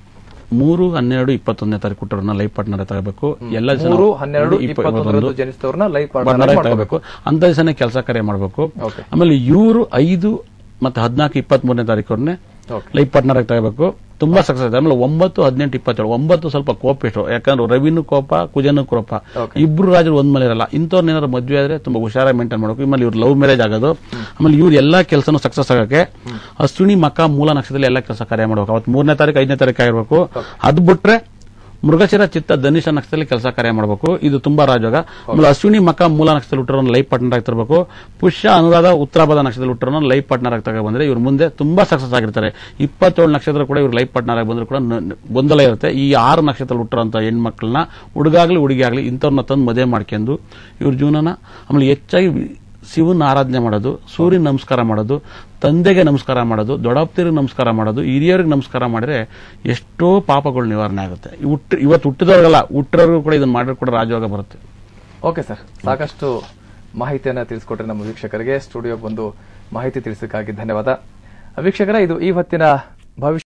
ಮೂರು ಹನ್ನೆರಡು ಇಪ್ಪತ್ತೊಂದನೇ ತಾರೀಕು ಹುಟ್ಟೋರನ್ನ ಲೈಫ್ ಪಾರ್ಟ್ನರ್ ತಗೋಬೇಕು ಎಲ್ಲ ಜನ ಮೂರು ಹನ್ನೆರಡು ಇಪ್ಪ- ಇಪ್ಪತ್ತೊಂದರಂದು ಜನಿಸಿದವ್ರನ್ನ ಲೈಫ್ partner ಆಗಿ ತಗೋಬೇಕು ಅಂತ ದಿವಸನೇ ಕೆಲಸ ಕಾರ್ಯ ಮಾಡಬೇಕು Okay. ಆಮೇಲೆ ಇವರು ಐದು ಮತ್ತೆ ಹದಿನಾಲ್ಕು ಇಪ್ಪತ್ತ್ ಮೂರನೇ ತಾರೀಕವ್ರನ್ನೇ Okay. ಲೈಫ್ ಪಾರ್ಟ್ನರ್ ಆಗಿ ತಗೋಬೇಕು ತುಂಬಾ ಸಕ್ಸಸ್ ಆಗಿದೆ ಆಮೇಲೆ ಒಂಬತ್ತು ಹದಿನೆಂಟು ಇಪ್ಪತ್ತೇಳು ಒಂಬತ್ತು ಸ್ವಲ್ಪ ಕೋಪ ಇಷ್ಟು ಯಾಕಂದ್ರೆ ರವಿನು ಕೋಪ ಕುಜನು ಕೋಪ Okay. ಇಬ್ರು ರಾಜರು ಒಂದ್ ಮೇಲೆ ಇರಲ್ಲ ಇಂಥವ್ರನ್ನ ಏನಾದ್ರು ಮದ್ವೆ ಆದ್ರೆ ತುಂಬಾ ಹುಷಾರಾಗಿ ಮೇಂಟೈನ್ ಮಾಡಬೇಕು ಆಮೇಲೆ ಇವ್ರು ಲವ್ ಮ್ಯಾರೇಜ್ ಆಗೋದು ಆಮೇಲೆ ಇವ್ರು ಎಲ್ಲಾ ಕೆಲಸನೂ ಸಕ್ಸಸ್ ಆಗಕ್ಕೆ ಅಶ್ವಿನಿ ಮಕ ಮೂಲ ನಕ್ಷತ್ರದಲ್ಲಿ ಎಲ್ಲಾ ಕೆಲಸ ಕಾರ್ಯ ಮಾಡ್ಬೇಕು ಅವತ್ತು ಮೂರನೇ ತಾರೀಕು ಐದನೇ ತಾರೀಕು ಆಗಿರ್ಬೇಕು ಅದ್ ಬಿಟ್ರೆ ಮೃಗಶಿರ ಚಿತ್ತ ಧನುಷ ನಕ್ಷತ್ರದಲ್ಲಿ ಕೆಲಸ ಕಾರ್ಯ ಮಾಡಬೇಕು ಇದು ತುಂಬಾ ರಾಜೋಗ ಆಮೇಲೆ ಅಶ್ವಿನಿ ಮಕ ಮೂಲ ನಕ್ಷತ್ರದಲ್ಲಿ ಹುಟ್ಟಿರೋ ಲೈಫ್ ಪಾರ್ಟ್ನರ್ ಆಗಿ ತರಬೇಕು ಪುಷ್ಯ ಅನುರಾಧ ಉತ್ತರಾಭದ ನಕ್ಷತ್ರದಲ್ಲಿ ಹುಟ್ಟಿರೋ ಲೈಫ್ ಪಾರ್ಟ್ನರ್ ಆಗಿ ತಗೊಂಡ್ ಬಂದ್ರೆ ಇವ್ರು ಮುಂದೆ ತುಂಬಾ ಸಕ್ಸಸ್ ಆಗಿರ್ತಾರೆ ಇಪ್ಪತ್ತೇಳು ನಕ್ಷತ್ರ ಕೂಡ ಇವ್ರು ಲೈಫ್ ಪಾರ್ಟ್ನರ್ ಆಗಿ ಬಂದ್ರು ಕೂಡ ನ- ನ- ಗೊಂದಲ ಇರುತ್ತೆ ಈ ಆರು ನಕ್ಷತ್ರದಲ್ಲಿ ಹುಟ್ಟಿರೋಂಥ ಹೆಣ್ಮಕ್ಳನ್ನ ಹುಡುಗಾಗ್ಲಿ ಹುಡುಗಿ ಆಗ್ಲಿ ಇಂಥವ್ರನ್ನ ತಂದು ಮದುವೆ ಮಾಡ್ಕೊಂಡು ಇವ್ರ ಜೀವನನ ಆಮೇಲೆ ಹೆಚ್ಚಾಗಿ ಶಿವನ ಆರಾಧನೆ ಮಾಡೋದು ಸೂರ್ಯನ ನಮಸ್ಕಾರ ಮಾಡೋದು ತಂದೆಗೆ ನಮಸ್ಕಾರ ಮಾಡೋದು ದೊಡ್ಡಪ್ಪರಿಗೆ ನಮಸ್ಕಾರ ಮಾಡೋದು ಹಿರಿಯರಿಗೆ ನಮಸ್ಕಾರ ಮಾಡಿದ್ರೆ ಎಷ್ಟೋ ಪಾಪಗಳು ನಿವಾರಣೆ ಆಗುತ್ತೆ ಹುಟ್ಟು ಇವತ್ತು ಹುಟ್ಟಿದವ್ರಿಗಲ್ಲ ಹುಟ್ಟಿರೋರ್ಗೂ ಕೂಡ ಇದನ್ನ ಮಾಡಿದ್ರೆ ಕೂಡ ರಾಜಯೋಗ ಬರುತ್ತೆ ಓಕೆ ಸರ್ ಸಾಕಷ್ಟು ಮಾಹಿತಿಯನ್ನ ತಿಳಿಸ್ಕೊಟ್ರೆ ನಮ್ಮ ವೀಕ್ಷಕರಿಗೆ ಸ್ಟುಡಿಯೋಗೆ ಬಂದು ಮಾಹಿತಿ ತಿಳಿಸಕ್ಕಾಗಿ ಧನ್ಯವಾದ ವೀಕ್ಷಕರ ಇದು ಈ ಹೊತ್ತಿನ ಭವಿಷ್ಯ